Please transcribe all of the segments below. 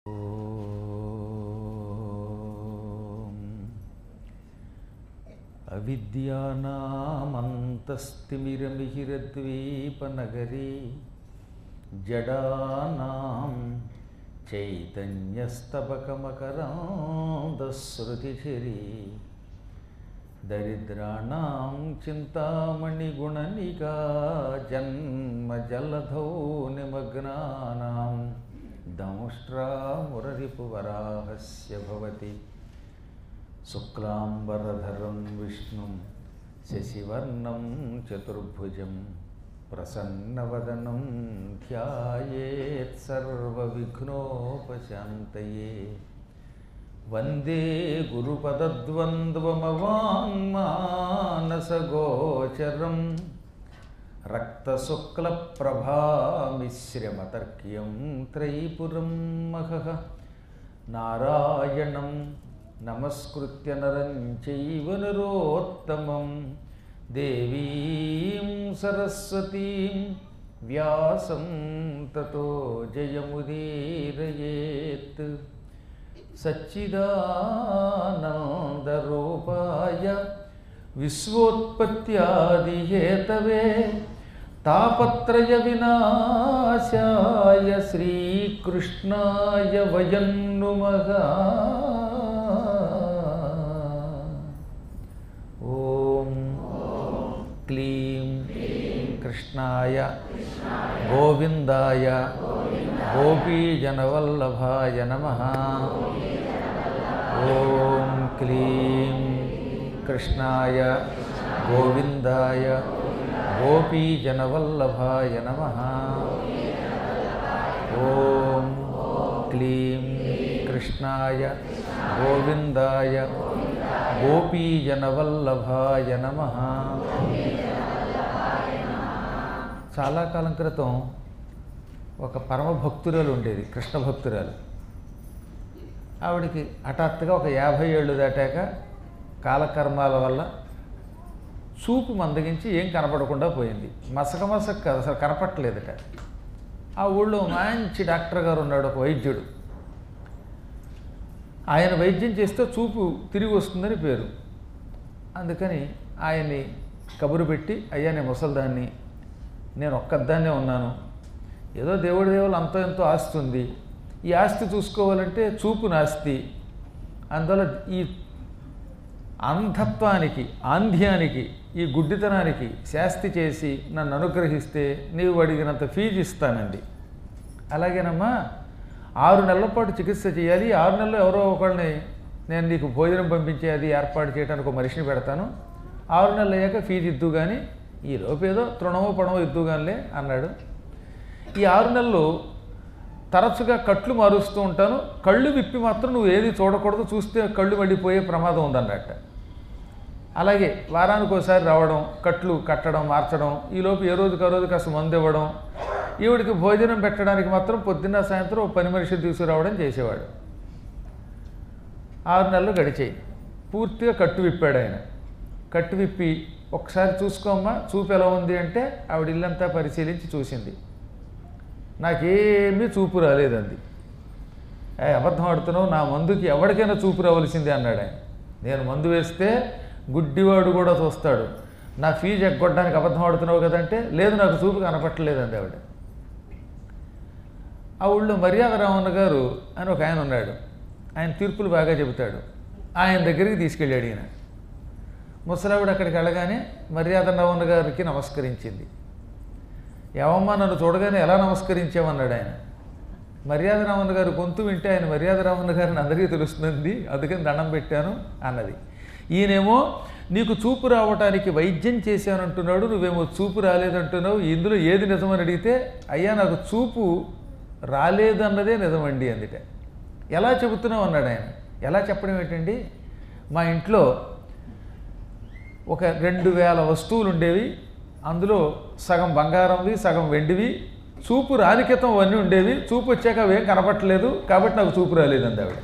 అవిద్యానామంతస్తిమిరమిహిరద్వీపనగరీ జడానాం చైతన్యస్తబకమకరాంధశ్రుతిఝరీ దరిద్రాణం చింతామణిగుణనికా జన్మజలధౌ నిమగ్నానాం దంష్ట్రామురరిపువరాహస్య భవతి శుక్లాంబరధరం విష్ణుం శశివర్ణం చతుర్భుజం ప్రసన్నవదనం ధ్యాయేత్ సర్వవిఘ్నోపశాంతయే వందే గురుపదద్వంద్వమవాङ्మానసగోచరం రక్తశుక్లప్రభామిశ్రమతర్క్యం త్రైపురం మహః నారాయణం నమస్కృత్య నరం చైవ నరోత్తమం దేవీం సరస్వతీం వ్యాసం తతో జయముదీరయేత్ సచ్చిదానందరూపాయ విశ్వోత్పత్యాదిహేతవే తాపత్రయ వినాశాయ శ్రీకృష్ణాయ వయం నుమః ఓం క్లీం కృష్ణాయ గోవిందాయ గోపీజనవల్లభాయ నమ ఓం క్లీం కృష్ణాయ గోవిందాయ గోపీజనవల్లభాయ నమ ఓం క్లీం కృష్ణాయ గోవిందాయ గోపీజనవల్లభాయ నమ చాలా కాలం క్రితం ఒక పరమ భక్తురాలు ఉండేది కృష్ణ భక్తురాలు ఆవిడికి హఠాత్తుగా ఒక యాభై ఏళ్ళు దాటాక కాలకర్మాల వల్ల చూపు మందగించి ఏం కనపడకుండా పోయింది మసక మసక కాదు అసలు కనపట్టలేదట ఆ ఊళ్ళో మంచి డాక్టర్ గారు ఉన్నాడు ఒక వైద్యుడు ఆయన వైద్యం చేస్తే చూపు తిరిగి వస్తుందని పేరు అందుకని ఆయన్ని కబురు పెట్టి అయ్యా నేను ముసల్దాన్ని నేను ఒక్కదాన్నే ఉన్నాను ఏదో దేవుడి దేవుళ్ళు అంతో ఎంతో ఆస్తి ఉంది ఈ ఆస్తి చూసుకోవాలంటే చూపు నాస్తి అందువల్ల ఈ అంధత్వానికి ఆంధ్యానికి ఈ గుడ్డితనానికి శాస్తి చేసి నన్ను అనుగ్రహిస్తే నీవు అడిగినంత ఫీజు ఇస్తానండి అలాగేనమ్మా ఆరు నెలల పాటు చికిత్స చేయాలి ఆరు నెలలు ఎవరో ఒకళ్ళని నేను నీకు భోజనం పంపించే అది ఏర్పాటు చేయడానికి ఒక మనిషిని పెడతాను ఆరు నెలలు అయ్యాక ఫీజు ఇద్దు కానీ ఈ లోపేదో తృణమో పడమో ఇద్దు కానిలే అన్నాడు ఈ ఆరు నెలలు తరచుగా కట్లు మారుస్తూ ఉంటాను కళ్ళు విప్పి మాత్రం నువ్వు ఏది చూడకూడదు చూస్తే కళ్ళు మడిపోయే ప్రమాదం ఉందన్నట్ట అలాగే వారానికి ఒకసారి రావడం కట్లు కట్టడం మార్చడం ఈలోపు ఏ రోజుకి ఆ రోజు కాస్త మందు ఇవ్వడం ఈవిడికి భోజనం పెట్టడానికి మాత్రం పొద్దున్న సాయంత్రం ఒక పని మనిషిని తీసుకురావడం చేసేవాడు ఆరు నెలలు గడిచాయి పూర్తిగా కట్టు విప్పాడు ఆయన కట్టు విప్పి ఒకసారి చూసుకోమ్మా చూపు ఎలా ఉంది అంటే ఆవిడ ఇల్లంతా పరిశీలించి చూసింది నాకేమీ చూపు రాలేదండి ఏ అబద్ధం ఆడుతున్నావు నా మందుకి ఎవరికైనా చూపు రావలసిందే అన్నాడు ఆయన నేను మందు వేస్తే గుడ్డివాడు కూడా చూస్తాడు నా ఫీజు ఎగ్గొట్టడానికి అబద్ధం ఆడుతున్నావు కదంటే లేదు నాకు చూపు కనపట్టలేదండి ఆవిడ ఆ ఊళ్ళో మర్యాద రామన్న గారు అని ఒక ఆయన ఉన్నాడు ఆయన తీర్పులు బాగా చెబుతాడు ఆయన దగ్గరికి తీసుకెళ్ళాడు ఈయన ముసలావిడ అక్కడికి వెళ్ళగానే మర్యాద రామన్న గారికి నమస్కరించింది ఏమమ్మా నన్ను చూడగానే ఎలా నమస్కరించామన్నాడు ఆయన మర్యాద రామన్న గారు గొంతు వింటే ఆయన మర్యాద రామన్న గారిని అందరికీ తెలుస్తుంది అందుకని దండం పెట్టాను అన్నది ఈయనేమో నీకు చూపు రావటానికి వైద్యం చేశానంటున్నాడు నువ్వేమో చూపు రాలేదంటున్నావు ఇందులో ఏది నిజమని అడిగితే అయ్యా నాకు చూపు రాలేదన్నదే నిజమండి అందుట ఎలా చెబుతున్నావు అన్నాడు ఆయన ఎలా చెప్పడం ఏంటండి మా ఇంట్లో ఒక రెండు వేల వస్తువులు ఉండేవి అందులో సగం బంగారంవి సగం వెండివి చూపు రానికితం అవన్నీ ఉండేవి చూపు వచ్చాక అవేం కనపట్టలేదు కాబట్టి నాకు చూపు రాలేదండి ఆవిడ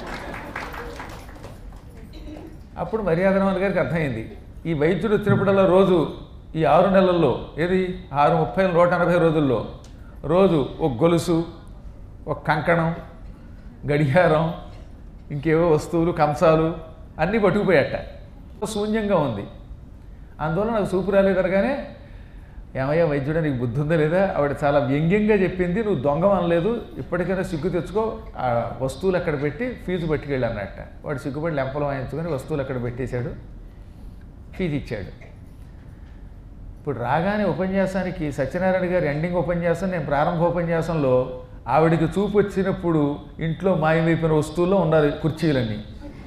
అప్పుడు మర్యాదరామన్ గారికి అర్థమైంది ఈ వైద్యుడు వచ్చినప్పుడల్లా రోజు ఈ ఆరు నెలల్లో ఏది ఆరు ముప్పై నూట ఎనభై రోజుల్లో రోజు ఒక గొలుసు ఒక కంకణం గడియారం ఇంకేవో వస్తువులు కంసాలు అన్నీ పట్టుకుపోయాట శూన్యంగా ఉంది అందువల్ల నాకు చూపు రాలేదు అనగానే ఏమయ్యా వైద్యుడా నీకు బుద్ధి ఉందా లేదా ఆవిడ చాలా వ్యంగ్యంగా చెప్పింది నువ్వు దొంగ అనలేదు ఇప్పటికైనా సిగ్గు తెచ్చుకో ఆ వస్తువులు అక్కడ పెట్టి ఫీజు పట్టుకెళ్ళి అన్నట్ట వాడు సిగ్గుపడి లెంపలు వాయించుకొని వస్తువులు అక్కడ పెట్టేశాడు ఫీజు ఇచ్చాడు ఇప్పుడు రాగానే ఉపన్యాసానికి సత్యనారాయణ గారి ఎండింగ్ ఉపన్యాసం నేను ప్రారంభ ఉపన్యాసంలో ఆవిడికి చూపు వచ్చినప్పుడు ఇంట్లో మాయమైపోయిన వస్తువుల్లో ఉన్నారు కుర్చీలన్నీ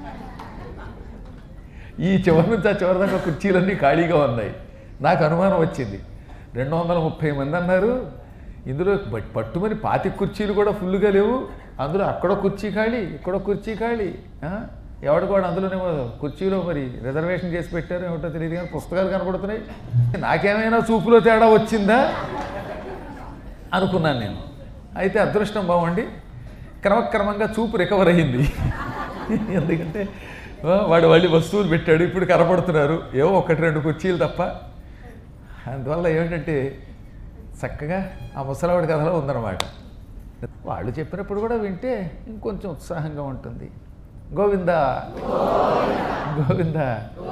ఈ చివరి నుంచి ఆ చివరి దాకా కుర్చీలన్నీ ఖాళీగా ఉన్నాయి నాకు అనుమానం వచ్చింది రెండు వందల ముప్పై మంది అన్నారు ఇందులో బట్- పట్టుమని పాతి కుర్చీలు కూడా ఫుల్గా లేవు అందులో అక్కడ కుర్చీ ఖాళీ ఇక్కడ కుర్చీ ఖాళీ ఆ? ఎవడు కూడా అందులోనేమో కుర్చీలో మరి రిజర్వేషన్ చేసి పెట్టారు ఏమిటో తెలియదు కానీ పుస్తకాలు కనపడుతున్నాయి నాకేమైనా చూపులో తేడా వచ్చిందా అనుకున్నాను నేను అయితే అదృష్టం బాగుండి క్రమక్రమంగా చూపు రికవర్ అయ్యింది ఎందుకంటే ఆ, వాడు మళ్ళీ వస్తువులు పెట్టాడు ఇప్పుడు కనపడుతున్నారు ఏవో ఒకటి రెండు కుర్చీలు తప్ప అందువల్ల ఏమిటంటే చక్కగా ఆ ముసలావిడి కథలో ఉందన్నమాట వాళ్ళు చెప్పినప్పుడు కూడా వింటే ఇంకొంచెం ఉత్సాహంగా ఉంటుంది గోవింద గోవింద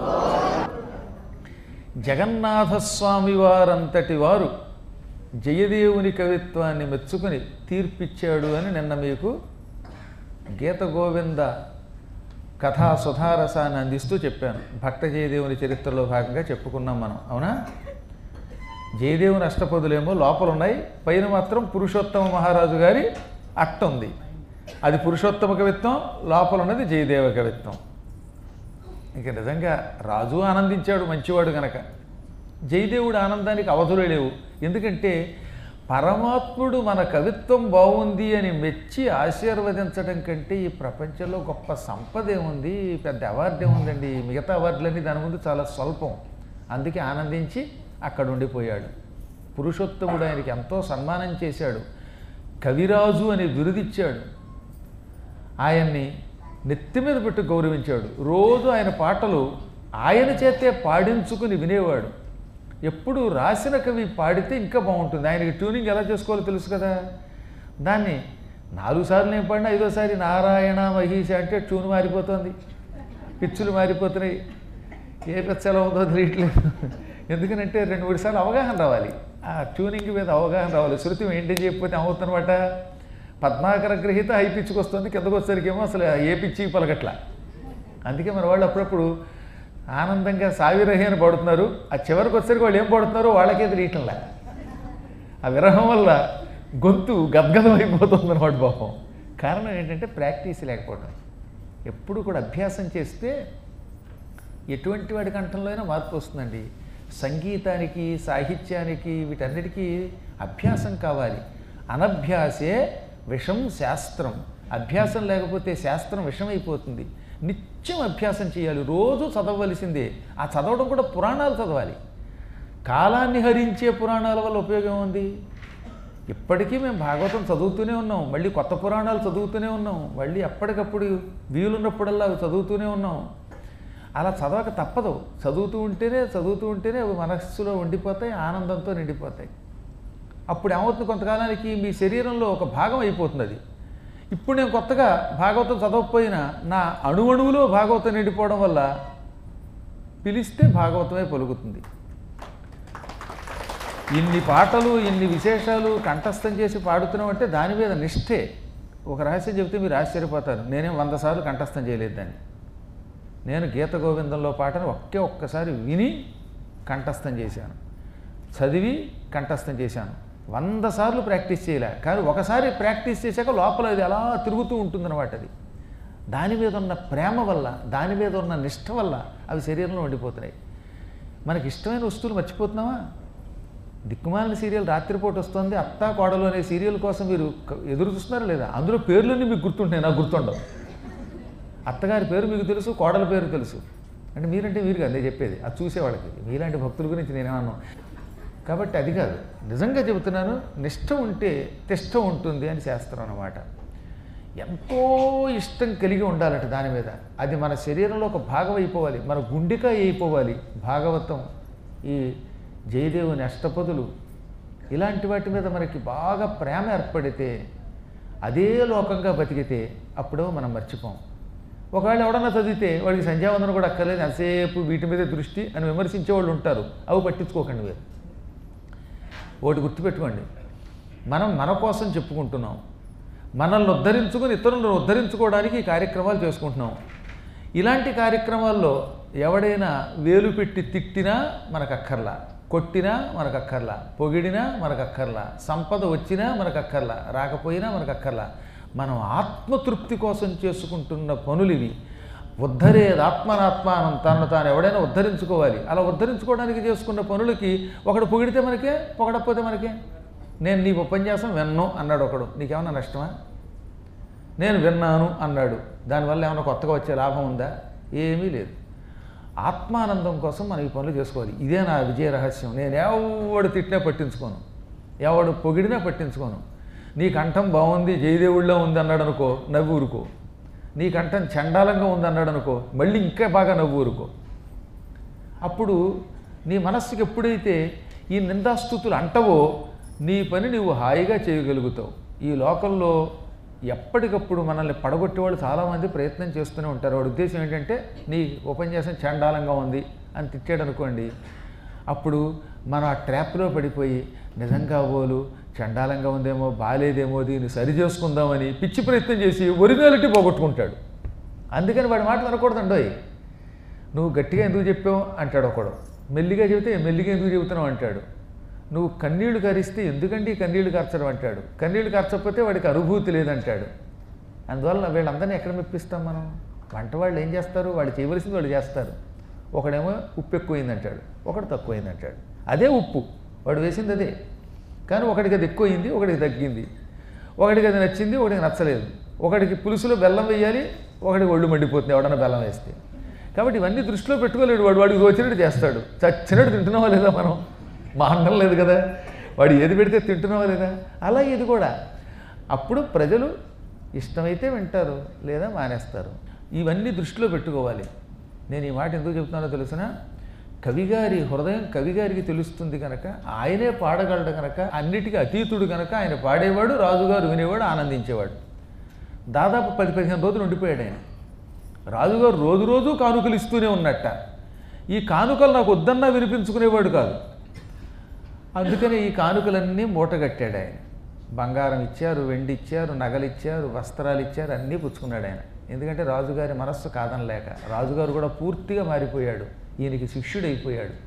జగన్నాథస్వామి వారంతటి వారు జయదేవుని కవిత్వాన్ని మెచ్చుకుని తీర్పిచ్చాడు అని నిన్న మీకు గీత గోవింద కథా సుధారసాన్ని అందిస్తూ చెప్పాను భక్త జయదేవుని చరిత్రలో భాగంగా చెప్పుకున్నాం మనం అవునా జయదేవుని అష్టపదులేమో లోపల ఉన్నాయి పైన మాత్రం పురుషోత్తమ మహారాజు గారి అట్ట ఉంది అది పురుషోత్తమ కవిత్వం లోపల ఉన్నది జయదేవ కవిత్వం ఇక నిజంగా రాజు ఆనందించాడు మంచివాడు గనక జయదేవుడి ఆనందానికి అవధులే లేవు ఎందుకంటే పరమాత్ముడు మన కవిత్వం బాగుంది అని మెచ్చి ఆశీర్వదించడం కంటే ఈ ప్రపంచంలో గొప్ప సంపద ఏముంది పెద్ద అవార్డు ఏముందండి మిగతా అవార్డులన్నీ దాని ముందు చాలా స్వల్పం అందుకే ఆనందించి అక్కడ ఉండిపోయాడు పురుషోత్తముడు ఆయనకి ఎంతో సన్మానం చేశాడు కవిరాజు అనే బిరుదిచ్చాడు ఆయన్ని నెత్తి మీద పెట్టి గౌరవించాడు రోజు ఆయన పాటలు ఆయన చేతే పాడించుకుని వినేవాడు ఎప్పుడు రాసిన కవి పాడితే ఇంకా బాగుంటుంది ఆయనకి ట్యూనింగ్ ఎలా చేసుకోవాలో తెలుసు కదా దాన్ని నాలుగు సార్లు నేను పాడినా ఐదోసారి నారాయణ మహీష అంటే ట్యూన్ మారిపోతుంది పిచ్చులు మారిపోతున్నాయి ఏ పిచ్చ ఎలా ఉందో తెలియట్లేదు ఎందుకనంటే రెండు మూడు సార్లు అవగాహన రావాలి ఆ ట్యూనింగ్ మీద అవగాహన రావాలి శృతి మెయింటైన్ చేయకపోతే ఏమవుతుందన్నమాట పద్మాకర గ్రహీత హై పిచ్చుకు వస్తుంది కిందకు వచ్చేసరికేమో అసలు ఏ పిచ్చి పలకట్ల అందుకే మన వాళ్ళు అప్పుడప్పుడు ఆనందంగా సావిరహి అని పడుతున్నారు ఆ చివరికి వచ్చేసరికి వాళ్ళు ఏం పడుతున్నారో వాళ్ళకే తెలియటంలే ఆ విరహం వల్ల గొంతు గద్గదం అయిపోతుంది అనమాట పాపం కారణం ఏంటంటే ప్రాక్టీస్ లేకపోవడం ఎప్పుడు కూడా అభ్యాసం చేస్తే ఎటువంటి వాడి కంఠంలో అయినా మార్పు వస్తుందండి సంగీతానికి సాహిత్యానికి వీటన్నిటికీ అభ్యాసం కావాలి అనభ్యాసే విషం శాస్త్రం అభ్యాసం లేకపోతే శాస్త్రం విషమైపోతుంది నిత్యం అభ్యాసం చేయాలి రోజు చదవవలసిందే ఆ చదవడం కూడా పురాణాలు చదవాలి కాలాన్ని హరించే పురాణాల వల్ల ఉపయోగం ఉంది ఇప్పటికీ మేము భాగవతం చదువుతూనే ఉన్నాం మళ్ళీ కొత్త పురాణాలు చదువుతూనే ఉన్నాం మళ్ళీ ఎప్పటికప్పుడు వీలున్నప్పుడల్లా అవి చదువుతూనే ఉన్నాం అలా చదవక తప్పదు చదువుతూ ఉంటేనే చదువుతూ ఉంటేనే అవి మనస్సులో ఉండిపోతాయి ఆనందంతో నిండిపోతాయి అప్పుడు ఏమవుతుంది కొంతకాలానికి మీ శరీరంలో ఒక భాగం అయిపోతుంది అది ఇప్పుడు నేను కొత్తగా భాగవతం చదవకపోయినా నా అణువణువులో భాగవతం నిండిపోవడం వల్ల పిలిస్తే భాగవతమే పలుకుతుంది ఇన్ని పాటలు ఇన్ని విశేషాలు కంఠస్థం చేసి పాడుతున్నాం అంటే దాని మీద నిష్ఠే ఒక రహస్యం చెబితే మీరు ఆశ్చర్యపోతారు నేనేం వంద సార్లు కంఠస్థం చేయలేదు దాన్ని నేను గీత గోవిందంలో పాటను ఒకే ఒక్కసారి విని కంఠస్థం చేశాను చదివి కంఠస్థం చేశాను వంద సార్లు ప్రాక్టీస్ చేయలే కానీ ఒకసారి ప్రాక్టీస్ చేశాక లోపల అది అలా తిరుగుతూ ఉంటుందన్నమాట అది దాని మీద ఉన్న ప్రేమ వల్ల దాని మీద ఉన్న నిష్ఠ వల్ల అవి శరీరంలో ఉండిపోతున్నాయి మనకి ఇష్టమైన వస్తువులు మర్చిపోతున్నావా దిక్కుమాలిన సీరియల్ రాత్రిపూట వస్తుంది అత్తా కోడలు అనే సీరియల్ కోసం మీరు క- ఎదురు చూస్తున్నారా లేదా అందులో పేర్లన్నీ మీకు గుర్తుంటాయి నాకు గుర్తుండవు అత్తగారి పేరు మీకు తెలుసు కోడల పేరు తెలుసు అంటే మీరంటే మీరు కదా నేను చెప్పేది అది చూసేవాళ్ళకి మీలాంటి భక్తుల గురించి నేనేమన్నాను కాబట్టి అది కాదు నిజంగా చెబుతున్నాను నిష్ఠ ఉంటే తిష్ట ఉంటుంది అని శాస్త్రం అన్నమాట ఎంతో ఇష్టం కలిగి ఉండాలట దాని మీద అది మన శరీరంలో ఒక భాగం అయిపోవాలి మన గుండెకాయ అయిపోవాలి భాగవతం ఈ జయదేవుని అష్టపదులు ఇలాంటి వాటి మీద మనకి బాగా ప్రేమ ఏర్పడితే అదే లోకంగా బతికితే అప్పుడు మనం మర్చిపోం ఒకవేళ ఎవడన్నా చదివితే వాడికి సంధ్యావందనం కూడా అక్కర్లేదు ఎంతసేపు వీటి మీదే దృష్టి అని విమర్శించే వాళ్ళు ఉంటారు అవి పట్టించుకోకండి మీరు ఒకటి గుర్తుపెట్టుకోండి మనం మన కోసం చెప్పుకుంటున్నాం మనల్ని ఉద్ధరించుకొని ఇతరులను ఉద్ధరించుకోవడానికి ఈ కార్యక్రమాలు చేసుకుంటున్నాం ఇలాంటి కార్యక్రమాల్లో ఎవడైనా వేలు పెట్టి తిట్టినా మనకు అక్కర్లా కొట్టినా మనకు అక్కర్లా పొగిడినా మనకు అక్కర్లా సంపద వచ్చినా మనకు అక్కర్లా రాకపోయినా మనకు అక్కర్లా మనం ఆత్మతృప్తి కోసం చేసుకుంటున్న పనులు ఇవి ఉద్ధరేది ఆత్మనాత్మానం తనను తాను ఎవడైనా ఉద్ధరించుకోవాలి అలా ఉద్ధరించుకోవడానికి చేసుకున్న పనులకి ఒకడు పొగిడితే మనకే పొగడకపోతే మనకే నేను నీ ఉపన్యాసం విన్ను అన్నాడు ఒకడు నీకేమన్నా నష్టమా నేను విన్నాను అన్నాడు దానివల్ల ఏమైనా కొత్తగా వచ్చే లాభం ఉందా ఏమీ లేదు ఆత్మానందం కోసం మనం ఈ పనులు చేసుకోవాలి ఇదే నా విజయ రహస్యం నేను ఎవడు తిట్టినా పట్టించుకోను ఎవడు పొగిడినా పట్టించుకోను నీ కంఠం బాగుంది జయదేవుళ్ళో ఉంది అన్నాడు అనుకో నవ్వు ఊరుకో నీ కంఠం చండాలంగా ఉంది అన్నాడు అనుకో మళ్ళీ ఇంకా బాగా నవ్వు ఊరుకో అప్పుడు నీ మనస్సుకి ఎప్పుడైతే ఈ నిందాస్థుతులు అంటవో నీ పని నువ్వు హాయిగా చేయగలుగుతావు ఈ లోకంలో ఎప్పటికప్పుడు మనల్ని పడగొట్టేవాళ్ళు చాలామంది ప్రయత్నం చేస్తూనే ఉంటారు వాడి ఉద్దేశం ఏంటంటే నీ ఉపన్యాసం చండాలంగా ఉంది అని తిట్టాడు అనుకోండి అప్పుడు మనం ఆ ట్రాప్లో పడిపోయి నిజంగా ఓలు చండాలంగా ఉందేమో బాగాలేదేమో దీన్ని సరి చేసుకుందామని పిచ్చి ప్రయత్నం చేసి ఒరిజినాలిటీ పోగొట్టుకుంటాడు అందుకని వాడి మాటలు అనకూడదండోయ్ నువ్వు గట్టిగా ఎందుకు చెప్పావు అంటాడు ఒకడు మెల్లిగా చెబితే మెల్లిగా ఎందుకు చెబుతున్నావు అంటాడు నువ్వు కన్నీళ్లు కరిస్తే ఎందుకండి ఈ కన్నీళ్లు కార్చడం అంటాడు కన్నీళ్లు కార్చకపోతే వాడికి అనుభూతి లేదంటాడు అందువల్ల వీళ్ళందరినీ ఎక్కడ మెప్పిస్తాం మనం వంట వాళ్ళు ఏం చేస్తారు వాళ్ళు చేయవలసింది వాళ్ళు చేస్తారు ఒకడేమో ఉప్పు ఎక్కువైంది అంటాడు ఒకడు తక్కువైంది అంటాడు అదే ఉప్పు వాడు వేసింది అదే కానీ ఒకడికి అది ఎక్కువైంది ఒకడికి తగ్గింది ఒకడికి అది నచ్చింది ఒకడికి నచ్చలేదు ఒకడికి పులుసులో బెల్లం వేయాలి ఒకడికి ఒళ్ళు మండిపోతుంది ఎవడన్నా బెల్లం వేస్తే కాబట్టి ఇవన్నీ దృష్టిలో పెట్టుకోలేడు వాడు వాడికి వచ్చినట్టు చేస్తాడు చచ్చినట్టు తింటున్నావా లేదా మనం మానడం లేదు కదా వాడు ఏది పెడితే తింటున్నావా లేదా అలా ఇది కూడా అప్పుడు ప్రజలు ఇష్టమైతే వింటారు లేదా మానేస్తారు ఇవన్నీ దృష్టిలో పెట్టుకోవాలి నేను ఈ మాట ఎందుకు చెప్తున్నానో తెలిసిన కవిగారి హృదయం కవిగారికి తెలుస్తుంది కనుక ఆయనే పాడగలడు కనుక అన్నిటికీ అతీతుడు కనుక ఆయన పాడేవాడు రాజుగారు వినేవాడు ఆనందించేవాడు దాదాపు పది పదిహేను రోజులు ఉండిపోయాడు ఆయన రాజుగారు రోజు రోజు కానుకలు ఇస్తూనే ఉన్నట్ట ఈ కానుకలు నాకు వద్దన్నా వినిపించుకునేవాడు కాదు అందుకని ఈ కానుకలన్నీ మూటగట్టాడు ఆయన బంగారం ఇచ్చారు వెండి ఇచ్చారు నగలు ఇచ్చారు వస్త్రాలు ఇచ్చారు అన్నీ పుచ్చుకున్నాడు ఆయన ఎందుకంటే రాజుగారి మనస్సు కాదనలేక రాజుగారు కూడా పూర్తిగా మారిపోయాడు ఈయనకి శిష్యుడైపోయాడు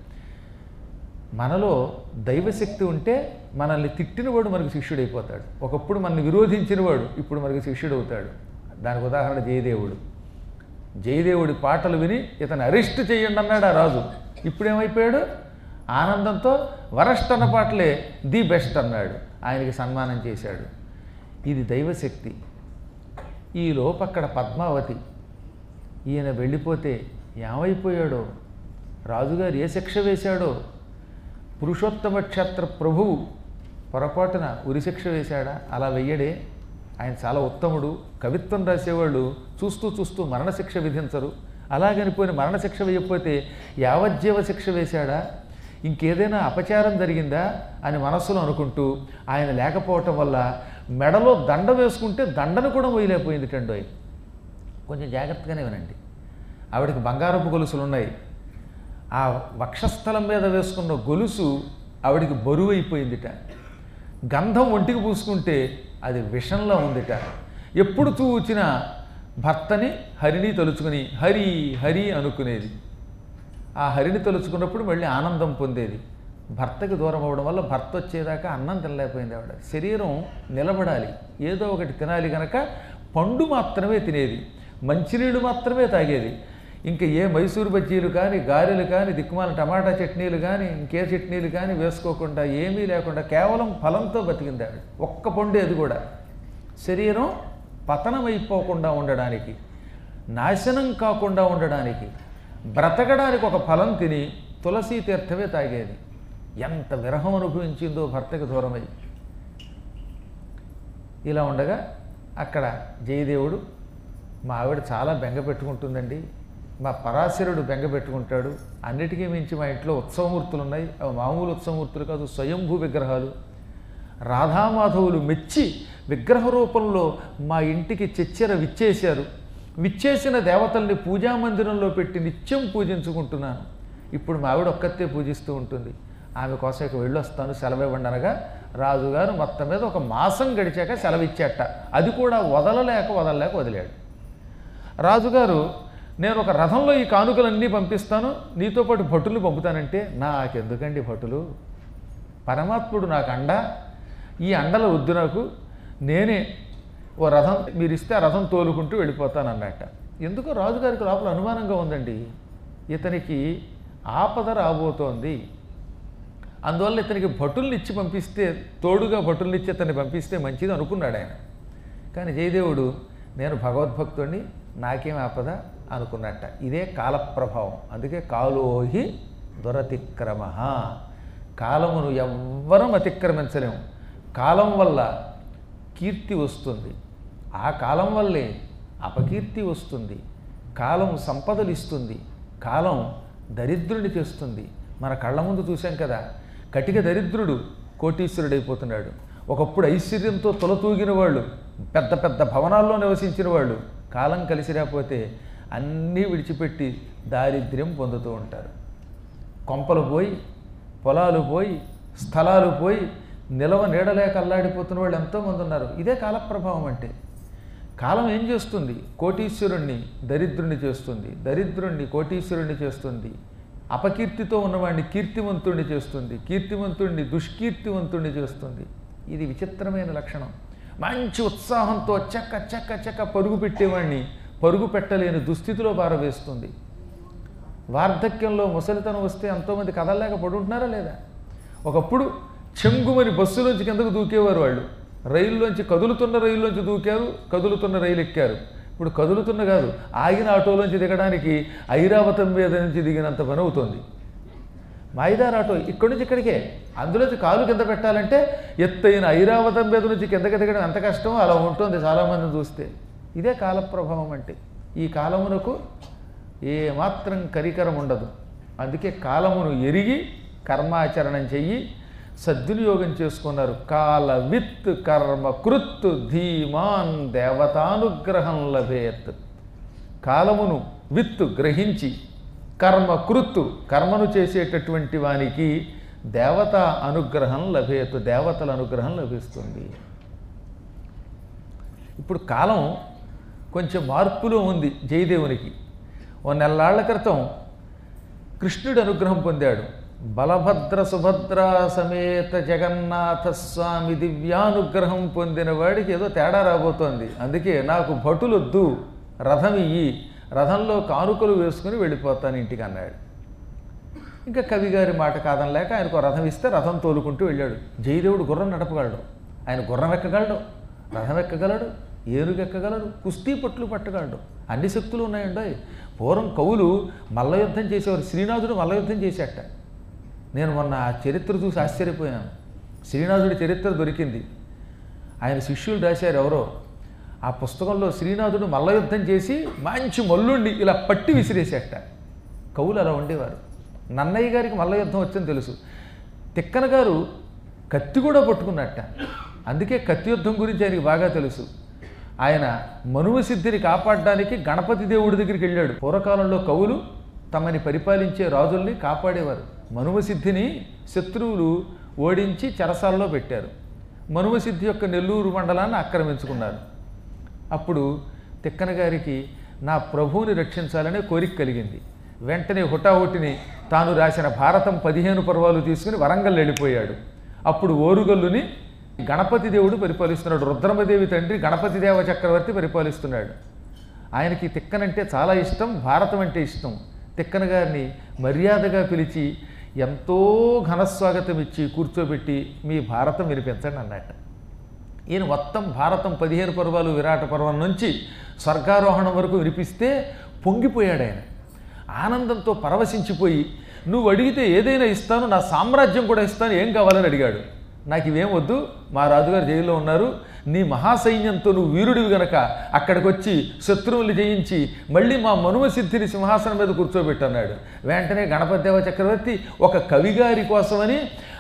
మనలో దైవశక్తి ఉంటే మనల్ని తిట్టినవాడు మనకు శిష్యుడైపోతాడు ఒకప్పుడు మనల్ని విరోధించినవాడు ఇప్పుడు మనకు శిష్యుడవుతాడు దానికి ఉదాహరణ జయదేవుడు జయదేవుడి పాటలు విని ఇతను అరెస్ట్ చేయండి అన్నాడు ఆ రాజు ఇప్పుడు ఏమైపోయాడు ఆనందంతో వరస్ట్ అన్న పాటలే ది బెస్ట్ అన్నాడు ఆయనకి సన్మానం చేశాడు ఇది దైవశక్తి ఈ లోపక్కడ పద్మావతి ఈయన వెళ్ళిపోతే ఏమైపోయాడో రాజుగారు ఏ శిక్ష వేశాడో పురుషోత్తమ క్షేత్ర ప్రభువు పొరపాటున ఉరిశిక్ష వేశాడా అలా వెయ్యడే ఆయన చాలా ఉత్తముడు కవిత్వం రాసేవాళ్ళు చూస్తూ చూస్తూ మరణశిక్ష విధించరు అలాగనిపోయిన మరణశిక్ష వేయకపోతే యావజ్జీవ శిక్ష వేశాడా ఇంకేదైనా అపచారం జరిగిందా అని మనస్సులో అనుకుంటూ ఆయన లేకపోవటం వల్ల మెడలో దండ వేసుకుంటే దండను కూడా మొయ్యలేకపోయింది టండోయ్ కొంచెం జాగ్రత్తగానే వినండి ఆవిడకి బంగారపు గొలుసులు ఉన్నాయి ఆ వక్షస్థలం మీద వేసుకున్న గొలుసు ఆవిడికి బరువు అయిపోయిందిట గంధం ఒంటికి పూసుకుంటే అది విషంలో ఉందిట ఎప్పుడు చూచినా భర్తని హరిని తలుచుకుని హరి హరి అనుకునేది ఆ హరిని తలుచుకున్నప్పుడు మళ్ళీ ఆనందం పొందేది భర్తకి దూరం అవ్వడం వల్ల భర్త వచ్చేదాకా అన్నం తినలేకపోయింది ఆవిడ శరీరం నిలబడాలి ఏదో ఒకటి తినాలి కనుక పండు మాత్రమే తినేది మంచినీళ్ళు మాత్రమే తాగేది ఇంకా ఏ మైసూరు బజ్జీలు కానీ గారెలు కానీ దిక్కుమాల టమాటా చట్నీలు కానీ ఇంకే చట్నీలు కానీ వేసుకోకుండా ఏమీ లేకుండా కేవలం ఫలంతో బతికింది ఆవిడ ఒక్క పండు అది కూడా శరీరం పతనమైపోకుండా ఉండడానికి నాశనం కాకుండా ఉండడానికి బ్రతకడానికి ఒక ఫలం తిని తులసీ తీర్థమే తాగేది ఎంత విరహం అనుభవించిందో భర్తకి దూరమై ఇలా ఉండగా అక్కడ జయదేవుడు మా ఆవిడ చాలా బెంగ పెట్టుకుంటుందండి మా పరాశరుడు బెంగ పెట్టుకుంటాడు అన్నిటికీ మించి మా ఇంట్లో ఉత్సవమూర్తులు ఉన్నాయి అవి మామూలు ఉత్సవమూర్తులు కాదు స్వయంభూ విగ్రహాలు రాధామాధవులు మెచ్చి విగ్రహ రూపంలో మా ఇంటికి చెచ్చెర విచ్చేశారు విచ్చేసిన దేవతల్ని పూజామందిరంలో పెట్టి నిత్యం పూజించుకుంటున్నాను ఇప్పుడు మా ఆవిడ ఒక్కతే పూజిస్తూ ఉంటుంది ఆమె కోసం ఇక వెళ్ళొస్తాను సెలవు ఇవ్వండి అనగా రాజుగారు మొత్తం మీద ఒక మాసం గడిచాక సెలవు ఇచ్చేట అది కూడా వదలలేక వదలలేక వదిలాడు రాజుగారు నేను ఒక రథంలో ఈ కానుకలన్నీ పంపిస్తాను నీతో పాటు భటులు పంపుతానంటే నాకెందుకండి భటులు పరమాత్ముడు నాకు అండ ఈ అండల వద్దు నాకు నేనే ఓ రథం మీరు ఇస్తే ఆ రథం తోలుకుంటూ వెళ్ళిపోతాను అన్నట్ట ఎందుకో రాజుగారికి లోపల అనుమానంగా ఉందండి ఇతనికి ఆపద రాబోతోంది అందువల్ల ఇతనికి భటుల్ని ఇచ్చి పంపిస్తే తోడుగా భటుల్ని ఇచ్చి ఇతన్ని పంపిస్తే మంచిది అనుకున్నాడు ఆయన కానీ జయదేవుడు నేను భగవద్భక్తుడిని నాకేం ఆపద అనుకున్నట్ట ఇదే కాలప్రభావం అందుకే కాలోహి దురతిక్రమ కాలమును ఎవ్వరం అతిక్రమించలేము కాలం వల్ల కీర్తి వస్తుంది ఆ కాలం వల్లే అపకీర్తి వస్తుంది కాలం సంపదలు ఇస్తుంది కాలం దరిద్రుని చేస్తుంది మన కళ్ళ ముందు చూశాం కదా కటిక దరిద్రుడు కోటీశ్వరుడైపోతున్నాడు ఒకప్పుడు ఐశ్వర్యంతో తొలతూగిన వాళ్ళు పెద్ద పెద్ద భవనాల్లో నివసించిన వాళ్ళు కాలం కలిసి రాకపోతే అన్నీ విడిచిపెట్టి దారిద్ర్యం పొందుతూ ఉంటారు కొంపలు పోయి పొలాలు పోయి స్థలాలు పోయి నిలవ నీడలేక అల్లాడిపోతున్న వాళ్ళు ఎంతోమంది ఉన్నారు ఇదే కాలప్రభావం అంటే కాలం ఏం చేస్తుంది కోటీశ్వరుణ్ణి దరిద్రుణ్ణి చేస్తుంది దరిద్రుణ్ణి కోటీశ్వరుణ్ణి చేస్తుంది అపకీర్తితో ఉన్నవాడిని కీర్తివంతుణ్ణి చేస్తుంది కీర్తివంతుణ్ణి దుష్కీర్తివంతుణ్ణి చేస్తుంది ఇది విచిత్రమైన లక్షణం మంచి ఉత్సాహంతో చెక్క చెక్క చెక్క పరుగు పెట్టేవాడిని పరుగు పెట్టలేని దుస్థితిలో పారవేస్తుంది వార్ధక్యంలో ముసలితనం వస్తే ఎంతోమంది కదలలేక పడుంటున్నారా లేదా ఒకప్పుడు చెంగుమని బస్సులోంచి కిందకు దూకేవారు వాళ్ళు రైల్లోంచి కదులుతున్న రైల్లోంచి దూకారు కదులుతున్న రైలు ఎక్కారు ఇప్పుడు కదులుతున్న కాదు ఆగిన ఆటోలోంచి దిగడానికి ఐరావతం మీద నుంచి దిగినంత పని అవుతుంది మాయిదార్ ఆటో ఇక్కడి నుంచి ఇక్కడికే అందులోంచి కాలు కింద పెట్టాలంటే ఎత్తైన ఐరావతం మీద నుంచి కిందకి దిగడం ఎంత కష్టమో అలా ఉంటుంది చాలామందిని చూస్తే ఇదే కాలప్రభావం అంటే ఈ కాలమునకు ఏ మాత్రం కరికరం ఉండదు అందుకే కాలమును ఎరిగి కర్మాచరణం చెయ్యి సద్వినియోగం చేసుకున్నారు కాల విత్ కర్మ కృత్ ధీమాన్ దేవతానుగ్రహం లభేత్ కాలమును విత్తు గ్రహించి కర్మ కృత్తు కర్మను చేసేటటువంటి వానికి దేవత అనుగ్రహం లభేతు దేవతల అనుగ్రహం లభిస్తుంది ఇప్పుడు కాలం కొంచెం మార్పులో ఉంది జయదేవునికి ఓ నెల్లాళ్ల క్రితం కృష్ణుడు అనుగ్రహం పొందాడు బలభద్ర సుభద్ర సమేత జగన్నాథ స్వామి దివ్యానుగ్రహం పొందిన వాడికి ఏదో తేడా రాబోతోంది అందుకే నాకు భటులొద్దు రథం ఇయ్యి రథంలో కానుకలు వేసుకుని వెళ్ళిపోతాను ఇంటికి అన్నాడు ఇంకా కవిగారి మాట కాదనలేక ఆయనకు రథం ఇస్తే రథం తోలుకుంటూ వెళ్ళాడు జయదేవుడు గుర్రం నడపగలడు ఆయన గుర్రం ఎక్కగలడు రథం ఎక్కగలడు ఏనుగు ఎక్కగలడు కుస్తీ పట్లు పట్టగలడు అన్ని శక్తులు ఉన్నాయండి పూర్వం కవులు మల్లయుద్ధం చేసేవారు శ్రీనాథుడు మల్లయుద్ధం చేసేట నేను మొన్న ఆ చరిత్ర చూసి ఆశ్చర్యపోయాను శ్రీనాథుడి చరిత్ర దొరికింది ఆయన శిష్యులు రాశారు ఎవరో ఆ పుస్తకంలో శ్రీనాథుడు మల్లయుద్ధం చేసి మంచి మల్లుండి ఇలా పట్టి విసిరేసేట కవులు అలా ఉండేవారు నన్నయ్య గారికి మల్లయుద్ధం వచ్చింది తెలుసు తిక్కన గారు కత్తి కూడా పట్టుకున్నట్ట అందుకే కత్తి యుద్ధం గురించి ఆయనకి బాగా తెలుసు ఆయన మనువ సిద్ధిని కాపాడడానికి గణపతి దేవుడి దగ్గరికి వెళ్ళాడు పూర్వకాలంలో కవులు తమని పరిపాలించే రాజుల్ని కాపాడేవారు మనువ సిద్ధిని శత్రువులు ఓడించి చెరసాల్లో పెట్టారు మనువ సిద్ధి యొక్క నెల్లూరు మండలాన్ని ఆక్రమించుకున్నారు అప్పుడు తిక్కన గారికి నా ప్రభువుని రక్షించాలనే కోరిక కలిగింది వెంటనే హుటాహుటిని తాను రాసిన భారతం పదిహేను పర్వాలు తీసుకుని వరంగల్ వెళ్ళిపోయాడు అప్పుడు ఓరుగల్లుని గణపతి దేవుడు పరిపాలిస్తున్నాడు రుద్రమదేవి తండ్రి గణపతి దేవ చక్రవర్తి పరిపాలిస్తున్నాడు ఆయనకి తిక్కనంటే చాలా ఇష్టం భారతం అంటే ఇష్టం తిక్కన గారిని మర్యాదగా పిలిచి ఎంతో ఘనస్వాగతం ఇచ్చి కూర్చోబెట్టి మీ భారతం వినిపించండి అన్నట్టు ఈయన మొత్తం భారతం పదిహేను పర్వాలు విరాట పర్వం నుంచి స్వర్గారోహణం వరకు వినిపిస్తే పొంగిపోయాడు ఆయన ఆనందంతో పరవశించిపోయి నువ్వు అడిగితే ఏదైనా ఇస్తాను నా సామ్రాజ్యం కూడా ఇస్తాను ఏం కావాలని అడిగాడు నాకు ఇవేం వద్దు మా రాజుగారు జైల్లో ఉన్నారు నీ మహాసైన్యంతో నువ్వు వీరుడివి గనక అక్కడికి వచ్చి శత్రువులు జయించి మళ్ళీ మా మనుమ సిద్ధిని సింహాసనం మీద కూర్చోబెట్టన్నాడు వెంటనే గణపతి దేవ చక్రవర్తి ఒక కవిగారి కోసమని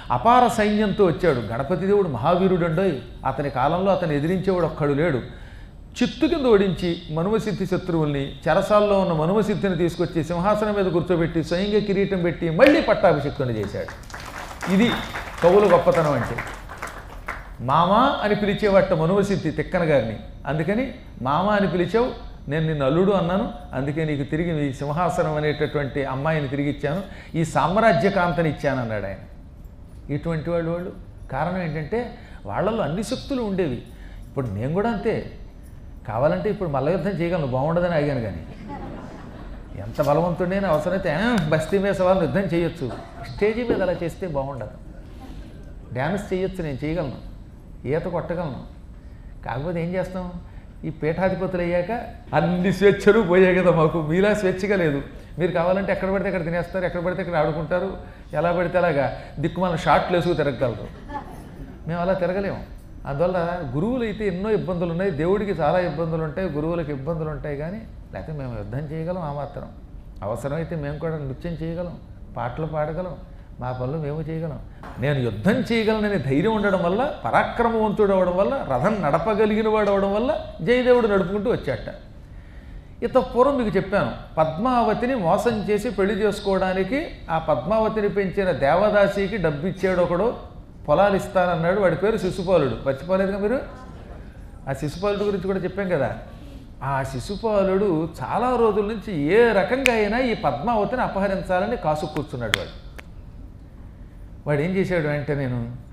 అపార సైన్యంతో వచ్చాడు గణపతి దేవుడు మహావీరుడండోయ్ అతని కాలంలో అతను ఎదిరించేవాడు ఒక్కడు లేడు చిత్తు కింద ఓడించి మనుమసిద్ధి శత్రువుల్ని చెరసాల్లో ఉన్న మనుమసిద్ధిని తీసుకొచ్చి సింహాసనం మీద కూర్చోబెట్టి స్వయంగా కిరీటం పెట్టి మళ్ళీ పట్టాభిషిక్తుని చేశాడు ఇది కవుల గొప్పతనం అంటే మామ అని పిలిచేవట్ట మనువసిద్ధి తిక్కన గారిని అందుకని మామ అని పిలిచావు నేను నిన్ను అల్లుడు అన్నాను అందుకే నీకు తిరిగి ఈ సింహాసనం అనేటటువంటి అమ్మాయిని తిరిగి ఇచ్చాను ఈ సామ్రాజ్యకాంతని ఇచ్చాను అన్నాడు ఆయన ఇటువంటి వాళ్ళు వాళ్ళు కారణం ఏంటంటే వాళ్ళల్లో అన్ని శక్తులు ఉండేవి ఇప్పుడు నేను కూడా అంతే కావాలంటే ఇప్పుడు మల్ల యుద్ధం చేయగలను బాగుండదని అడిగాను కానీ ఎంత బలవంతుడైనా అవసరమైతే "ఆ, బస్తీ మీద వాళ్ళని యుద్ధం చేయొచ్చు స్టేజీ మీద అలా చేస్తే బాగుండదు డ్యాన్స్ చేయొచ్చు నేను చేయగలను ఈత కొట్టగలను కాకపోతే ఏం చేస్తాం ఈ పీఠాధిపతులు అయ్యాక అన్ని స్వేచ్ఛలు పోయాయి కదా మాకు మీలా స్వేచ్ఛగా లేదు మీరు కావాలంటే ఎక్కడ పడితే అక్కడ తినేస్తారు ఎక్కడ పడితే అక్కడ ఆడుకుంటారు ఎలా పడితే అలాగా దిక్కుమాల షార్ట్లు వేసుకు తిరగగలరు మేము అలా తిరగలేము అందువల్ల గురువులు అయితే ఎన్నో ఇబ్బందులు ఉన్నాయి దేవుడికి చాలా ఇబ్బందులు ఉంటాయి గురువులకు ఇబ్బందులు ఉంటాయి కానీ లేకపోతే మేము యుద్ధం చేయగలం ఆ మాత్రం అవసరమైతే మేము కూడా నృత్యం చేయగలం పాటలు పాడగలం మా పనులు మేము చేయగలం నేను యుద్ధం చేయగలనని ధైర్యం ఉండడం వల్ల పరాక్రమవంతుడు అవడం వల్ల రథం నడపగలిగిన వాడు అవడం వల్ల జయదేవుడు నడుపుకుంటూ వచ్చాట ఇత పూర్వం మీకు చెప్పాను పద్మావతిని మోసం చేసి పెళ్లి చేసుకోవడానికి ఆ పద్మావతిని పెంచిన దేవదాసికి డబ్బు ఇచ్చాడు ఒకడు పొలాలు ఇస్తానన్నాడు వాడి పేరు శిశుపాలుడు మర్చిపోలేదుగా మీరు ఆ శిశుపాలుడు గురించి కూడా చెప్పాం కదా ఆ శిశుపాలుడు చాలా రోజుల నుంచి ఏ రకంగా అయినా ఈ పద్మావతిని అపహరించాలని కాసు కూర్చున్నాడు వాడు వాడు ఏం చేశాడు అంటే నేను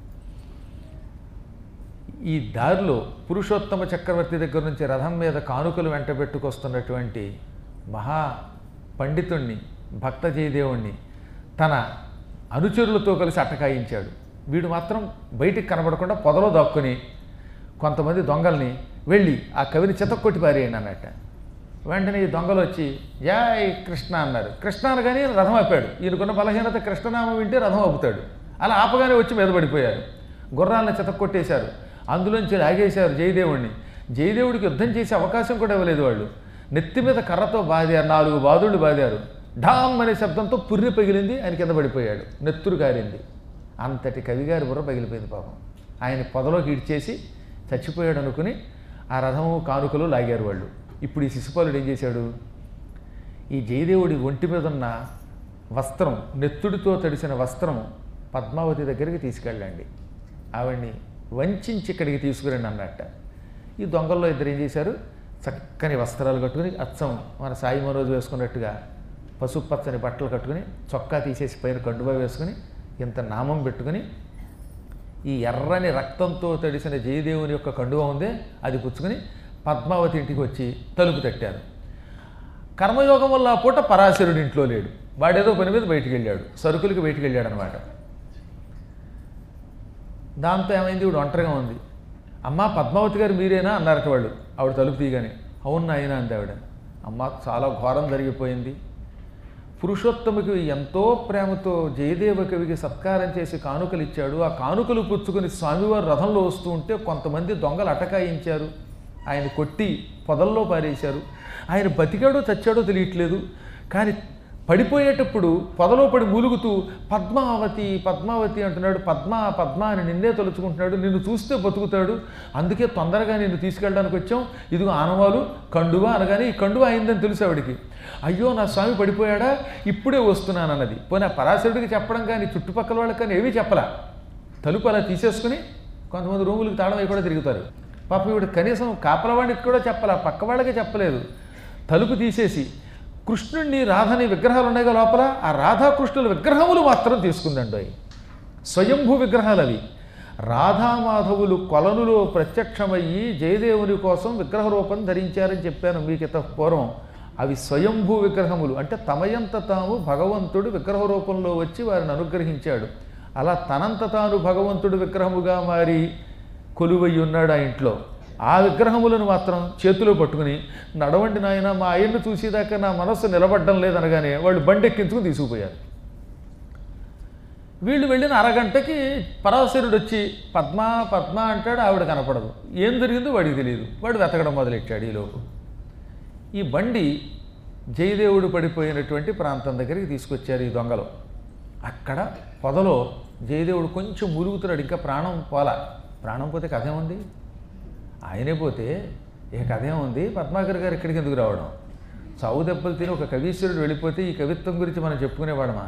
ఈ దారిలో పురుషోత్తమ చక్రవర్తి దగ్గర నుంచి రథం మీద కానుకలు వెంట పెట్టుకొస్తున్నటువంటి మహా పండితుణ్ణి భక్త జయదేవుణ్ణి తన అనుచరులతో కలిసి అటకాయించాడు వీడు మాత్రం బయటికి కనబడకుండా పొదలో దాక్కుని కొంతమంది దొంగల్ని వెళ్ళి ఆ కవిని చితక్కొట్టి పారేయండి అన్నట్ట వెంటనే ఈ దొంగలు వచ్చి జై కృష్ణ అన్నారు కృష్ణ అనగానే రథం ఆపాడు ఈయనకున్న బలహీనత కృష్ణనామం వింటే రథం ఆపుతాడు అలా ఆపగానే వచ్చి మీద పడిపోయారు గుర్రాలను చితక్కొట్టేశారు అందులోంచి లాగేశారు జయదేవుణ్ణి జయదేవుడికి యుద్ధం చేసే అవకాశం కూడా ఇవ్వలేదు వాళ్ళు నెత్తి మీద కర్రతో బాదారు నాలుగు బాదుళ్ళు బాదారు ఢామ్ అనే శబ్దంతో పుర్రి పగిలింది ఆయన కింద పడిపోయాడు నెత్తురు కారింది అంతటి కవిగారి బుర్ర పగిలిపోయింది పాపం ఆయన పొదలోకి ఇడ్చేసి చచ్చిపోయాడు అనుకుని ఆ రథము కానుకలు లాగారు వాళ్ళు ఇప్పుడు ఈ శిశుపాలుడు ఏం చేశాడు ఈ జయదేవుడి ఒంటి మీద ఉన్న వస్త్రం నెత్తుడితో తడిసిన వస్త్రం పద్మావతి దగ్గరికి తీసుకెళ్ళండి ఆవిడ్ని వంచించి ఇక్కడికి తీసుకురండి అన్నట్ట ఈ దొంగల్లో ఇద్దరు ఏం చేశారు చక్కని వస్త్రాలు కట్టుకుని అచ్చం మన సాయి మనోజు వేసుకున్నట్టుగా పసుపు పచ్చని బట్టలు కట్టుకుని చొక్కా తీసేసి పైన కండువా వేసుకుని ఇంత నామం పెట్టుకుని ఈ ఎర్రని రక్తంతో తడిసిన జయదేవుని యొక్క కండువ ఉందే అది పుచ్చుకుని పద్మావతి ఇంటికి వచ్చి తలుపు తట్టారు కర్మయోగం వల్ల ఆ పూట పరాశరుడి ఇంట్లో లేడు వాడేదో పని మీద బయటికి వెళ్ళాడు సరుకులకి బయటికి వెళ్ళాడు అనమాట దాంతో ఏమైంది ఇప్పుడు ఒంటరిగా ఉంది అమ్మ పద్మావతి గారు మీరేనా అన్నారట వాళ్ళు ఆవిడ తలుపు తీయగానే అవును నాయన అంది ఆవిడ అమ్మ చాలా ఘోరం జరిగిపోయింది పురుషోత్తముకి ఎంతో ప్రేమతో జయదేవ కవికి సత్కారం చేసి కానుకలు ఇచ్చాడు ఆ కానుకలు పుచ్చుకొని స్వామివారు రథంలో వస్తూ ఉంటే కొంతమంది దొంగలు అటకాయించారు ఆయన కొట్టి పొదల్లో పారేశారు ఆయన బతికాడో చచ్చాడో తెలియట్లేదు కానీ పడిపోయేటప్పుడు పొదలో పడి మూలుగుతూ పద్మావతి పద్మావతి అంటున్నాడు పద్మ పద్మ అని నిన్నే తలుచుకుంటున్నాడు నిన్ను చూస్తే బతుకుతాడు అందుకే తొందరగా నిన్ను తీసుకెళ్ళడానికి వచ్చాం ఇదిగో ఆనవాలు కండువా అనగానే ఈ కండువా అయిందని తెలుసు ఆవిడికి అయ్యో నా స్వామి పడిపోయాడా ఇప్పుడే వస్తున్నాను అన్నది పోనీ ఆ పరాశరుడికి చెప్పడం కానీ చుట్టుపక్కల వాళ్ళకి కానీ ఏమీ చెప్పలా తలుపు అలా తీసేసుకుని కొంతమంది రూములకు తాళం అయి కూడా తిరుగుతారు పాపం ఇవిడ కనీసం కాపలవాడికి కూడా చెప్పాల పక్క వాళ్ళకి చెప్పలేదు తలుపు తీసేసి కృష్ణుడిని రాధని విగ్రహాలు ఉన్నాయి కదా లోపల ఆ రాధాకృష్ణుల విగ్రహములు మాత్రం తీసుకుందండి అవి స్వయంభూ విగ్రహాలు అవి రాధామాధవులు కొలనులో ప్రత్యక్షమయ్యి జయదేవుని కోసం విగ్రహ రూపం ధరించారని చెప్పాను మీకు ఇత పూర్వం అవి స్వయంభూ విగ్రహములు అంటే తమయంత తాము భగవంతుడు విగ్రహ రూపంలో వచ్చి వారిని అనుగ్రహించాడు అలా తనంత తాను భగవంతుడు విగ్రహముగా మారి కొలువై ఉన్నాడు ఆ ఇంట్లో ఆ విగ్రహములను మాత్రం చేతిలో పట్టుకుని నడవండి నాయన మా ఆయన్ని చూసేదాకా నా మనస్సు నిలబడ్డం లేదనగానే వాళ్ళు బండెక్కించుకుని తీసుకుపోయారు వీళ్ళు వెళ్ళిన అరగంటకి పరాశరుడు వచ్చి పద్మ పద్మ అంటాడు ఆవిడ కనపడదు ఏం జరిగిందో వాడికి తెలియదు వాడు వెతకడం మొదలెట్టాడు ఈలోపు ఈ బండి జయదేవుడు పడిపోయినటువంటి ప్రాంతం దగ్గరికి తీసుకొచ్చారు ఈ దొంగలు అక్కడ పొదలో జయదేవుడు కొంచెం మురుగుతున్నాడు ఇంకా ప్రాణం పోలా ప్రాణం పోతే కథ ఏముంది ఆయనే పోతే ఏ కథ ఏముంది పద్మాకర్ గారు ఇక్కడికి ఎందుకు రావడం చావు దెబ్బలు తిని ఒక కవీశ్వరుడు వెళ్ళిపోతే ఈ కవిత్వం గురించి మనం చెప్పుకునేవాడమా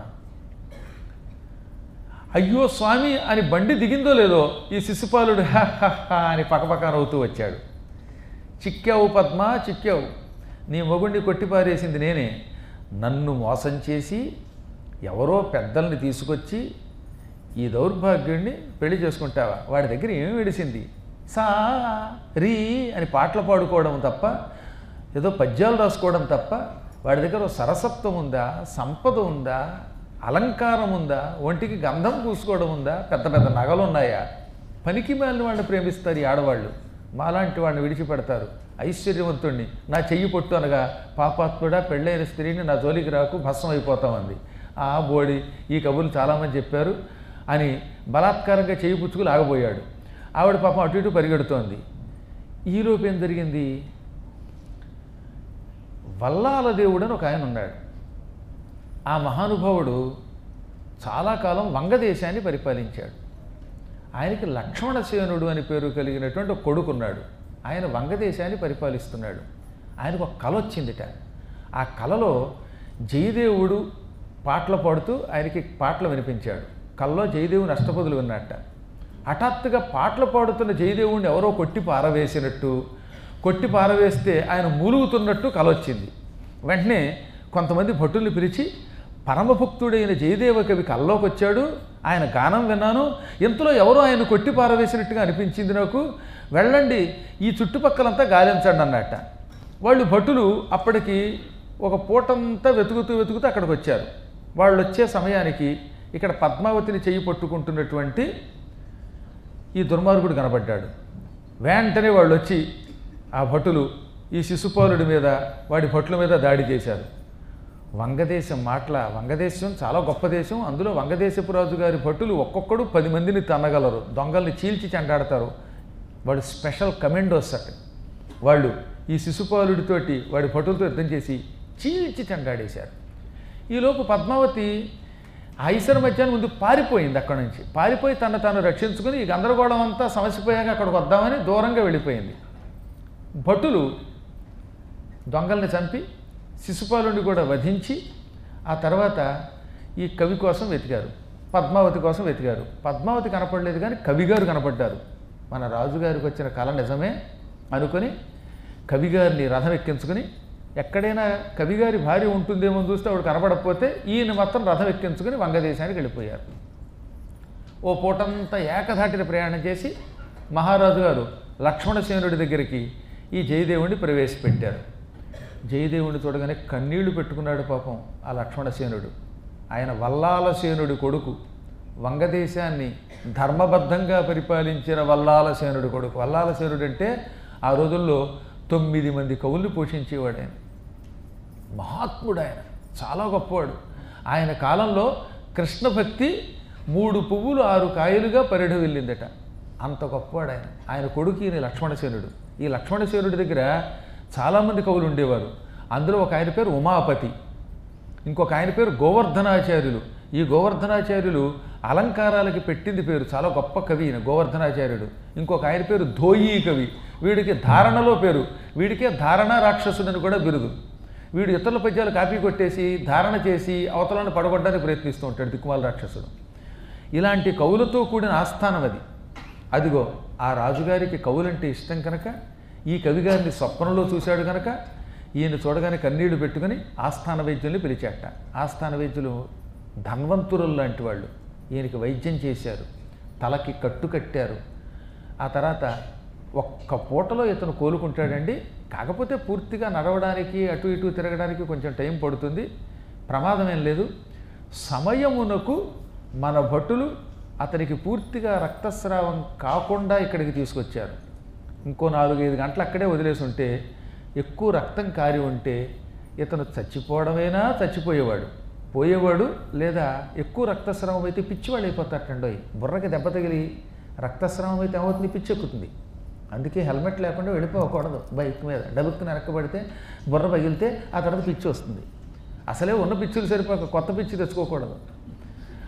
అయ్యో స్వామి అని బండి దిగిందో లేదో ఈ శిశుపాలుడు హ హ హ అని పకపక నవ్వుతూ వచ్చాడు చిక్కావు పద్మ చిక్కావు నీ మొగుడిని కొట్టిపారేసింది నేనే నన్ను మోసం చేసి ఎవరో పెద్దల్ని తీసుకొచ్చి ఈ దౌర్భాగ్యుడిని పెళ్లి చేసుకుంటావా వాడి దగ్గర ఏమి విడిసింది సా రీ అని పాటలు పాడుకోవడం తప్ప ఏదో పద్యాలు రాసుకోవడం తప్ప వాడి దగ్గర ఓ సరసత్వం ఉందా సంపద ఉందా అలంకారం ఉందా ఒంటికి గంధం పూసుకోవడం ఉందా పెద్ద పెద్ద నగలు ఉన్నాయా పనికి మాలిన వాడిని ప్రేమిస్తారు ఈ ఆడవాళ్ళు మాలాంటి వాడిని విడిచిపెడతారు ఐశ్వర్యవంతుణ్ణి నా చెయ్యి పొట్టు అనగా పాపాత్ముడా పెళ్ళైన స్త్రీని నా జోలికి రాకు భస్మం అయిపోతామంది ఆ బోడి ఈ కబుర్లు చాలామంది చెప్పారు అని బలాత్కారంగా చెయ్యి పుచ్చుకు లాగబోయాడు ఆవిడ పాపం అటు ఇటు పరిగెడుతోంది ఈలోపు ఏం జరిగింది వల్లాల దేవుడు అని ఒక ఆయన ఉన్నాడు ఆ మహానుభావుడు చాలా కాలం వంగదేశాన్ని పరిపాలించాడు ఆయనకి లక్ష్మణసేనుడు అని పేరు కలిగినటువంటి ఒక కొడుకున్నాడు ఆయన వంగదేశాన్ని పరిపాలిస్తున్నాడు ఆయనకు ఒక కళ వచ్చిందిట ఆ కళలో జయదేవుడు పాటలు పాడుతూ ఆయనకి పాటలు వినిపించాడు కల్లో జయదేవుని అష్టపదులు విన్నట్ట హఠాత్తుగా పాటలు పాడుతున్న జయదేవుడిని ఎవరో కొట్టి పారవేసినట్టు కొట్టి పారవేస్తే ఆయన మూలుగుతున్నట్టు కల వచ్చింది వెంటనే కొంతమంది భటుల్ని పిలిచి పరమభక్తుడైన జయదేవ కవి కల్లోకి వచ్చాడు ఆయన గానం విన్నాను ఇంతలో ఎవరో ఆయన కొట్టి పారవేసినట్టుగా అనిపించింది నాకు వెళ్ళండి ఈ చుట్టుపక్కలంతా గాలించండి అన్నట్ట వాళ్ళు భటులు అప్పటికి ఒక పూటంతా వెతుకుతూ వెతుకుతూ అక్కడికి వచ్చారు వాళ్ళు వచ్చే సమయానికి ఇక్కడ పద్మావతిని చెయ్యి పట్టుకుంటున్నటువంటి ఈ దుర్మార్గుడు కనబడ్డాడు వెంటనే వాళ్ళు వచ్చి ఆ భటులు ఈ శిశుపాలుడి మీద వాడి భటుల మీద దాడి చేశారు వంగదేశం మాటల వంగదేశం చాలా గొప్ప దేశం అందులో వంగదేశపు రాజు గారి భటులు ఒక్కొక్కడు పది మందిని తన్నగలరు దొంగల్ని చీల్చి చెండాడతారు వాడు స్పెషల్ కమెండోస్ అట వాళ్ళు ఈ శిశుపాలుడితోటి వాడి భటులతో యుద్ధం చేసి చీల్చి చెండాడేశారు ఈలోపు పద్మావతి ఐసర మధ్యాహ్నం ముందు పారిపోయింది అక్కడి నుంచి పారిపోయి తను తాను రక్షించుకుని ఈ గందరగోళం అంతా సమసిపోయాక అక్కడికి వద్దామని దూరంగా వెళ్ళిపోయింది భటులు దొంగల్ని చంపి శిశుపాలుని కూడా వధించి ఆ తర్వాత ఈ కవి కోసం వెతికారు పద్మావతి కోసం వెతికారు పద్మావతి కనపడలేదు కానీ కవిగారు కనపడ్డారు మన రాజుగారికి వచ్చిన కళ నిజమే అనుకొని కవిగారిని రథం ఎక్కించుకుని ఎక్కడైనా కవిగారి భార్య ఉంటుందేమో అని చూస్తే ఆవిడ కనపడకపోతే ఈయన మాత్రం రథం ఎక్కించుకుని వంగదేశానికి వెళ్ళిపోయారు ఓ పూటంతా ఏకధాటిన ప్రయాణం చేసి మహారాజు గారు లక్ష్మణసేనుడి దగ్గరికి ఈ జయదేవుడిని ప్రవేశపెట్టారు జయదేవుడిని చూడగానే కన్నీళ్లు పెట్టుకున్నాడు పాపం ఆ లక్ష్మణసేనుడు ఆయన వల్లాలసేనుడి కొడుకు వంగదేశాన్ని ధర్మబద్ధంగా పరిపాలించిన వల్లాలసేనుడి కొడుకు వల్లాలసేనుడు అంటే ఆ రోజుల్లో తొమ్మిది మంది కవుల్ని పోషించేవాడు ఆయన మహాత్ముడు ఆయన చాలా గొప్పవాడు ఆయన కాలంలో కృష్ణ భక్తి మూడు పువ్వులు ఆరు కాయలుగా పరిఢ వెళ్ళిందట అంత గొప్పవాడు ఆయన ఆయన కొడుకు ఈయన లక్ష్మణసేనుడు ఈ లక్ష్మణసేనుడి దగ్గర చాలామంది కవులు ఉండేవారు అందులో ఒక ఆయన పేరు ఉమాపతి ఇంకొక ఆయన పేరు గోవర్ధనాచార్యులు ఈ గోవర్ధనాచార్యులు అలంకారాలకి పెట్టింది పేరు చాలా గొప్ప కవి ఈయన గోవర్ధనాచార్యుడు ఇంకొక ఆయన పేరు ధోయి కవి వీడికి ధారణలో పేరు వీడికే ధారణ రాక్షసుడని కూడా బిరుదు వీడు ఇతరుల పద్యాలు కాపీ కొట్టేసి ధారణ చేసి అవతలను పడగొట్టడానికి ప్రయత్నిస్తూ ఉంటాడు దిక్కుమాల రాక్షసుడు ఇలాంటి కవులతో కూడిన ఆస్థానం అది అదిగో ఆ రాజుగారికి కవులంటే ఇష్టం కనుక ఈ కవిగారిని స్వప్నంలో చూశాడు కనుక ఈయన చూడగానే కన్నీళ్లు పెట్టుకుని ఆస్థాన వైద్యుల్ని పిలిచాట ఆస్థాన వైద్యులు ధన్వంతురులు లాంటి వాళ్ళు ఈయనకి వైద్యం చేశారు తలకి కట్టు కట్టారు ఆ తర్వాత ఒక్క పూటలో ఇతను కోలుకుంటాడండి కాకపోతే పూర్తిగా నడవడానికి అటు ఇటు తిరగడానికి కొంచెం టైం పడుతుంది ప్రమాదం ఏం లేదు సమయమునకు మన భటులు అతనికి పూర్తిగా రక్తస్రావం కాకుండా ఇక్కడికి తీసుకొచ్చారు ఇంకో నాలుగైదు గంటలు అక్కడే వదిలేసి ఉంటే ఎక్కువ రక్తం కారి ఉంటే ఇతను చచ్చిపోవడమైనా చచ్చిపోయేవాడు పోయేవాడు లేదా ఎక్కువ రక్తస్రావం అయితే పిచ్చివాడు అయిపోతాటండోయ్ బుర్రకి దెబ్బ తగిలి రక్తస్రావం అయితే ఏమవుతుంది పిచ్చి ఎక్కుతుంది అందుకే హెల్మెట్ లేకుండా వెళ్ళిపోకూడదు బైక్ మీద డబుక్కుని వెనక్కబడితే బుర్ర పగిలితే ఆ తర్వాత పిచ్చి వస్తుంది అసలే ఉన్న పిచ్చులు సరిపోక కొత్త పిచ్చి తెచ్చుకోకూడదు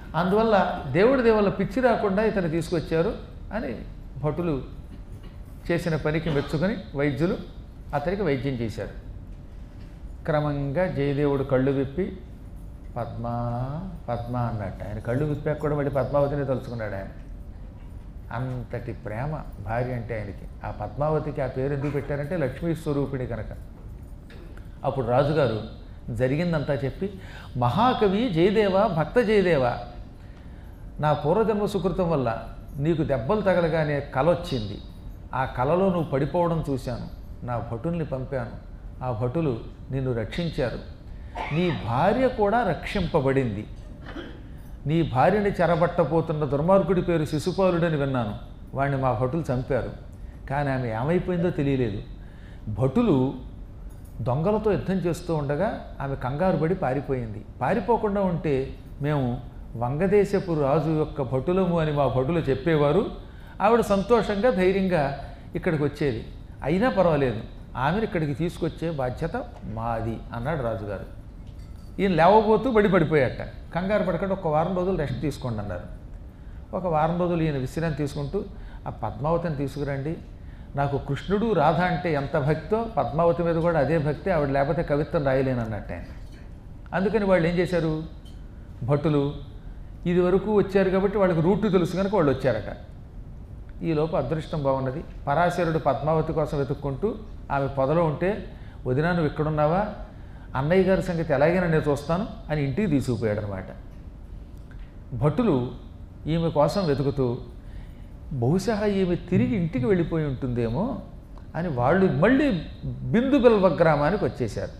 అందువల్ల దేవుడి దేవుళ్ళ పిచ్చి రాకుండా ఇతను తీసుకొచ్చారు అని భటులు చేసిన పనికి మెచ్చుకొని వైద్యులు అతనికి వైద్యం చేశారు క్రమంగా జయదేవుడు కళ్ళు విప్పి పద్మ పద్మ అన్నట్టు ఆయన కళ్ళు విప్పాక కూడా మళ్ళీ పద్మావతిని తలుచుకున్నాడు ఆయన అంతటి ప్రేమ భార్య అంటే ఆయనకి ఆ పద్మావతికి ఆ పేరు ఎందుకు పెట్టారంటే లక్ష్మీ స్వరూపిణి కనుక అప్పుడు రాజుగారు జరిగిందంతా చెప్పి మహాకవి జయదేవ భక్త జయదేవ నా పూర్వజన్మ సుకృతం వల్ల నీకు దెబ్బలు తగలగానే కల వచ్చింది ఆ కలలో నువ్వు పడిపోవడం చూశాను నా భటుల్ని పంపాను ఆ భటులు నిన్ను రక్షించారు నీ భార్య కూడా రక్షింపబడింది నీ భార్యని చెరబట్టపోతున్న దుర్మార్గుడి పేరు శిశుపాలుడని విన్నాను వాడిని మా భటులు చంపారు కానీ ఆమె ఏమైపోయిందో తెలియలేదు భటులు దొంగలతో యుద్ధం చేస్తూ ఉండగా ఆమె కంగారు పడి పారిపోయింది పారిపోకుండా ఉంటే మేము వంగదేశపు రాజు యొక్క భటులము అని మా భటులు చెప్పేవారు ఆవిడ సంతోషంగా ధైర్యంగా ఇక్కడికి వచ్చేది అయినా పర్వాలేదు ఆమెను ఇక్కడికి తీసుకొచ్చే బాధ్యత మాది అన్నాడు రాజుగారు ఈయన లేవబోతూ బడి పడిపోయాట కంగారు పడకుండా ఒక వారం రోజులు రెస్ట్ తీసుకోండి అన్నారు ఒక వారం రోజులు ఈయన విశ్రాంతి తీసుకుంటూ ఆ పద్మావతిని తీసుకురండి నాకు కృష్ణుడు రాధ అంటే ఎంత భక్తో పద్మావతి మీద కూడా అదే భక్తి ఆవిడ లేకపోతే కవిత్వం రాయలేను అన్నట్టు ఆయన అందుకని వాళ్ళు ఏం చేశారు భటులు ఇది వరకు వచ్చారు కాబట్టి వాళ్ళకి రూటు తెలుసు కనుక వాళ్ళు వచ్చారట ఈలోపు అదృష్టం బాగున్నది పరాశరుడు పద్మావతి కోసం వెతుక్కుంటూ ఆమె పొదలో ఉంటే వదినా నువ్వు ఇక్కడున్నావా అన్నయ్య గారి సంగతి ఎలాగైనా నేను చూస్తాను అని ఇంటికి తీసుకుపోయాడు అనమాట భటులు ఈమె కోసం వెతుకుతూ బహుశా ఈమె తిరిగి ఇంటికి వెళ్ళిపోయి ఉంటుందేమో అని వాళ్ళు మళ్ళీ బిందు బిల్వ గ్రామానికి వచ్చేశారు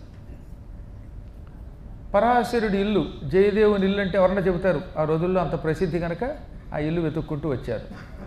పరాశరుడి ఇల్లు జయదేవుని ఇల్లు అంటే ఎవరన్నా చెబుతారు ఆ రోజుల్లో అంత ప్రసిద్ధి కనుక ఆ ఇల్లు వెతుక్కుంటూ వచ్చారు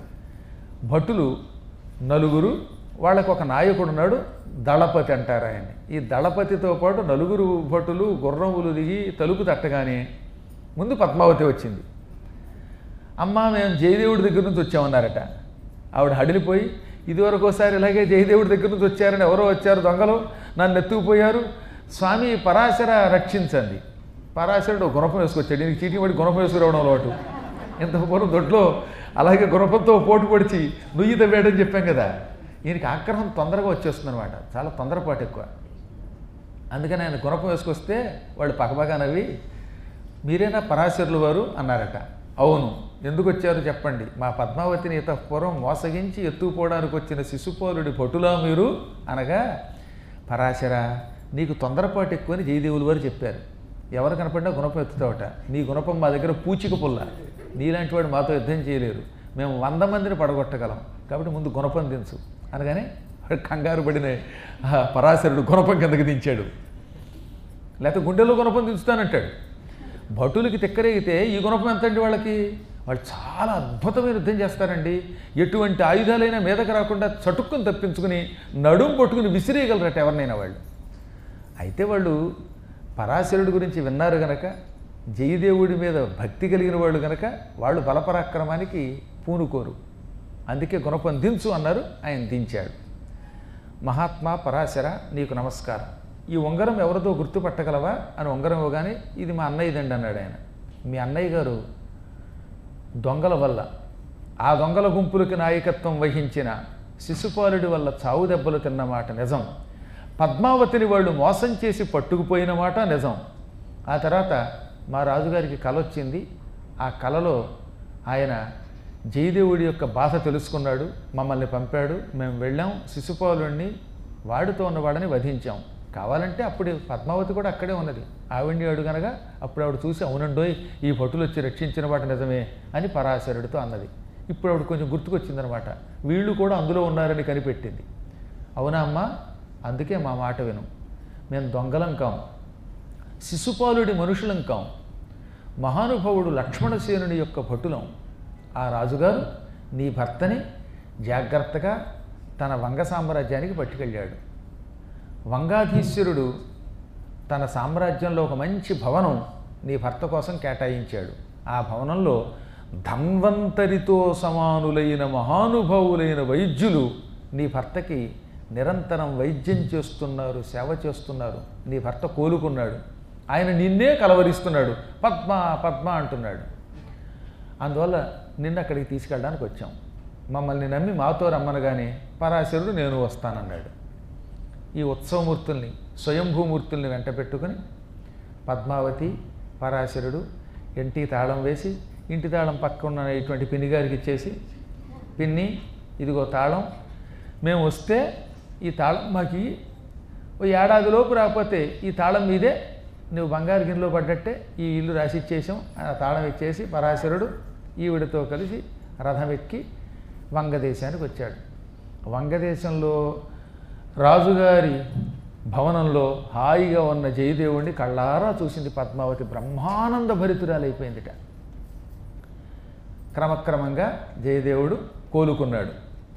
భటులు నలుగురు వాళ్ళకు ఒక నాయకుడు ఉన్నాడు దళపతి అంటారు ఆయన్ని ఈ దళపతితో పాటు నలుగురు భటులు గుర్రములు దిగి తలుపు తట్టగానే ముందు పద్మావతి వచ్చింది అమ్మ మేము జయదేవుడి దగ్గర నుంచి వచ్చామన్నారట ఆవిడ హడిలిపోయి ఇదివరకు ఒకసారి ఇలాగే జయదేవుడి దగ్గర నుంచి వచ్చారని ఎవరో వచ్చారు దొంగలు నన్ను ఎత్తుకుపోయారు స్వామి పరాశర రక్షించండి పరాశరుడు గుణపం వేసుకొచ్చాడు దీనికి చీటీ పడి గుణపం వేసుకురావడం అలవాటు ఇంత పూర్వం దొడ్లో అలాగే గుణపంతో పోటు పొడిచి నుయ్యి తవ్వాడని చెప్పాం కదా ఈయనకి ఆగ్రహం తొందరగా వచ్చేస్తుంది అనమాట చాలా తొందరపాటు ఎక్కువ అందుకని ఆయన గుణపం వేసుకొస్తే వాళ్ళు పక్కపక్క నవ్వి మీరేనా పరాశరులు వారు అన్నారట అవును ఎందుకు వచ్చారు చెప్పండి మా పద్మావతిని ఇత పూర్వం మోసగించి ఎత్తుకుపోవడానికి వచ్చిన శిశుపాలుడి పటులా మీరు అనగా పరాశర నీకు తొందరపాటు ఎక్కువని జయదేవులు వారు చెప్పారు ఎవరు కనపడినా గుణపం ఎత్తుతావట నీ గుణపం మా దగ్గర పూచిక పుల్ల నీలాంటి వాడు మాతో యుద్ధం చేయలేరు మేము వంద మందిని పడగొట్టగలం కాబట్టి ముందు గుణపం దించు అనగానే వాడు కంగారు పడిన ఆ పరాశరుడు గుణపం కిందకి దించాడు లేకపోతే గుండెలో గుణపం దించుతానంటాడు భటులకి తిక్కరేగితే ఈ గుణపం ఎంతండి వాళ్ళకి వాళ్ళు చాలా అద్భుతమైన యుద్ధం చేస్తారండి ఎటువంటి ఆయుధాలైనా మీదకి రాకుండా చటుక్కుని తప్పించుకుని నడుం పట్టుకుని విసిరేయగలరట ఎవరినైనా వాళ్ళు అయితే వాళ్ళు పరాశరుడి గురించి విన్నారు గనక జయదేవుడి మీద భక్తి కలిగిన వాళ్ళు గనక వాళ్ళు బలపరాక్రమానికి పూనుకోరు అందుకే గుణపం దించు అన్నారు ఆయన దించాడు మహాత్మా పరాశర నీకు నమస్కారం ఈ ఉంగరం ఎవరిదో గుర్తుపట్టగలవా అని ఉంగరం ఇవ్వగానే ఇది మా అన్నయ్యదండి అన్నాడు ఆయన మీ అన్నయ్య గారు దొంగల వల్ల ఆ దొంగల గుంపులకి నాయకత్వం వహించిన శిశుపాలుడి వల్ల చావు దెబ్బలు తిన్నమాట నిజం పద్మావతిని వాళ్ళు మోసం చేసి పట్టుకుపోయిన మాట నిజం ఆ తర్వాత మా రాజుగారికి కల వచ్చింది ఆ కలలో ఆయన జయదేవుడి యొక్క బాధ తెలుసుకున్నాడు మమ్మల్ని పంపాడు మేము వెళ్ళాం శిశుపాలుడిని వాడితో ఉన్నవాడని వధించాం కావాలంటే అప్పుడు పద్మావతి కూడా అక్కడే ఉన్నది ఆవిడ్ని అడుగనగా అప్పుడు ఆవిడ చూసి అవునండోయ్ ఈ భటులు వచ్చి రక్షించిన వాటి నిజమే అని పరాశరుడితో అన్నది ఇప్పుడు ఆవిడ కొంచెం గుర్తుకొచ్చిందనమాట వీళ్ళు కూడా అందులో ఉన్నారని కనిపెట్టింది అవునా అమ్మా అందుకే మా మాట విను మేము దొంగలం కాం శిశుపాలుడి మనుషులం కాం మహానుభావుడు లక్ష్మణసేనుని యొక్క భటులం ఆ రాజుగారు నీ భర్తని జాగ్రత్తగా తన వంగ సామ్రాజ్యానికి పట్టుకెళ్ళాడు వంగాధీశ్వరుడు తన సామ్రాజ్యంలో ఒక మంచి భవనం నీ భర్త కోసం కేటాయించాడు ఆ భవనంలో ధన్వంతరితో సమానులైన మహానుభావులైన వైద్యులు నీ భర్తకి నిరంతరం వైద్యం చేస్తున్నారు సేవ చేస్తున్నారు నీ భర్త కోలుకున్నాడు ఆయన నిన్నే కలవరిస్తున్నాడు పద్మ పద్మ అంటున్నాడు అందువల్ల నిన్ను అక్కడికి తీసుకెళ్ళడానికి వచ్చాం మమ్మల్ని నమ్మి మాతో రమ్మనగానే పరాశరుడు నేను వస్తానన్నాడు ఈ ఉత్సవమూర్తుల్ని స్వయంభూమూర్తుల్ని వెంట పెట్టుకుని పద్మావతి పరాశరుడు ఇంటి తాళం వేసి ఇంటి తాళం పక్కన ఇటువంటి పిన్ని గారికి ఇచ్చేసి పిన్ని ఇదిగో తాళం మేము వస్తే ఈ తాళం మాకు ఇయ్యి. ఓ ఏడాదిలోపు రాకపోతే ఈ తాళం మీదే నువ్వు బంగారు గిన్నెలో పడ్డట్టే ఈ ఇల్లు రాసి ఇచ్చేసాం ఆ తాళం ఇచ్చేసి పరాశరుడు ఈవిడతో కలిసి రథం ఎక్కి వంగదేశానికి వచ్చాడు వంగదేశంలో రాజుగారి భవనంలో హాయిగా ఉన్న జయదేవుణ్ణి కళ్ళారా చూసింది పద్మావతి బ్రహ్మానంద భరితురాలైపోయిందిట క్రమక్రమంగా జయదేవుడు కోలుకున్నాడు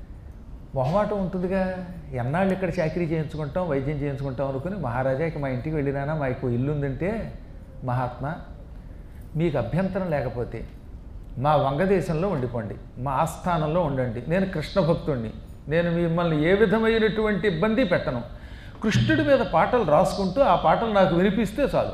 మొహమాటం ఉంటుందిగా ఎన్నాళ్ళు ఇక్కడ చాకరీ చేయించుకుంటాం వైద్యం చేయించుకుంటాం అనుకుని మహారాజాకి మా ఇంటికి వెళ్ళినానా మాకు ఇల్లు ఉందంటే మహాత్మా మీకు అభ్యంతరం లేకపోతే మా వంగదేశంలో ఉండిపోండి మా ఆస్థానంలో ఉండండి నేను కృష్ణ భక్తుణ్ణి నేను మిమ్మల్ని ఏ విధమైనటువంటి ఇబ్బంది పెట్టను కృష్ణుడి మీద పాటలు రాసుకుంటూ ఆ పాటలు నాకు వినిపిస్తే చాలు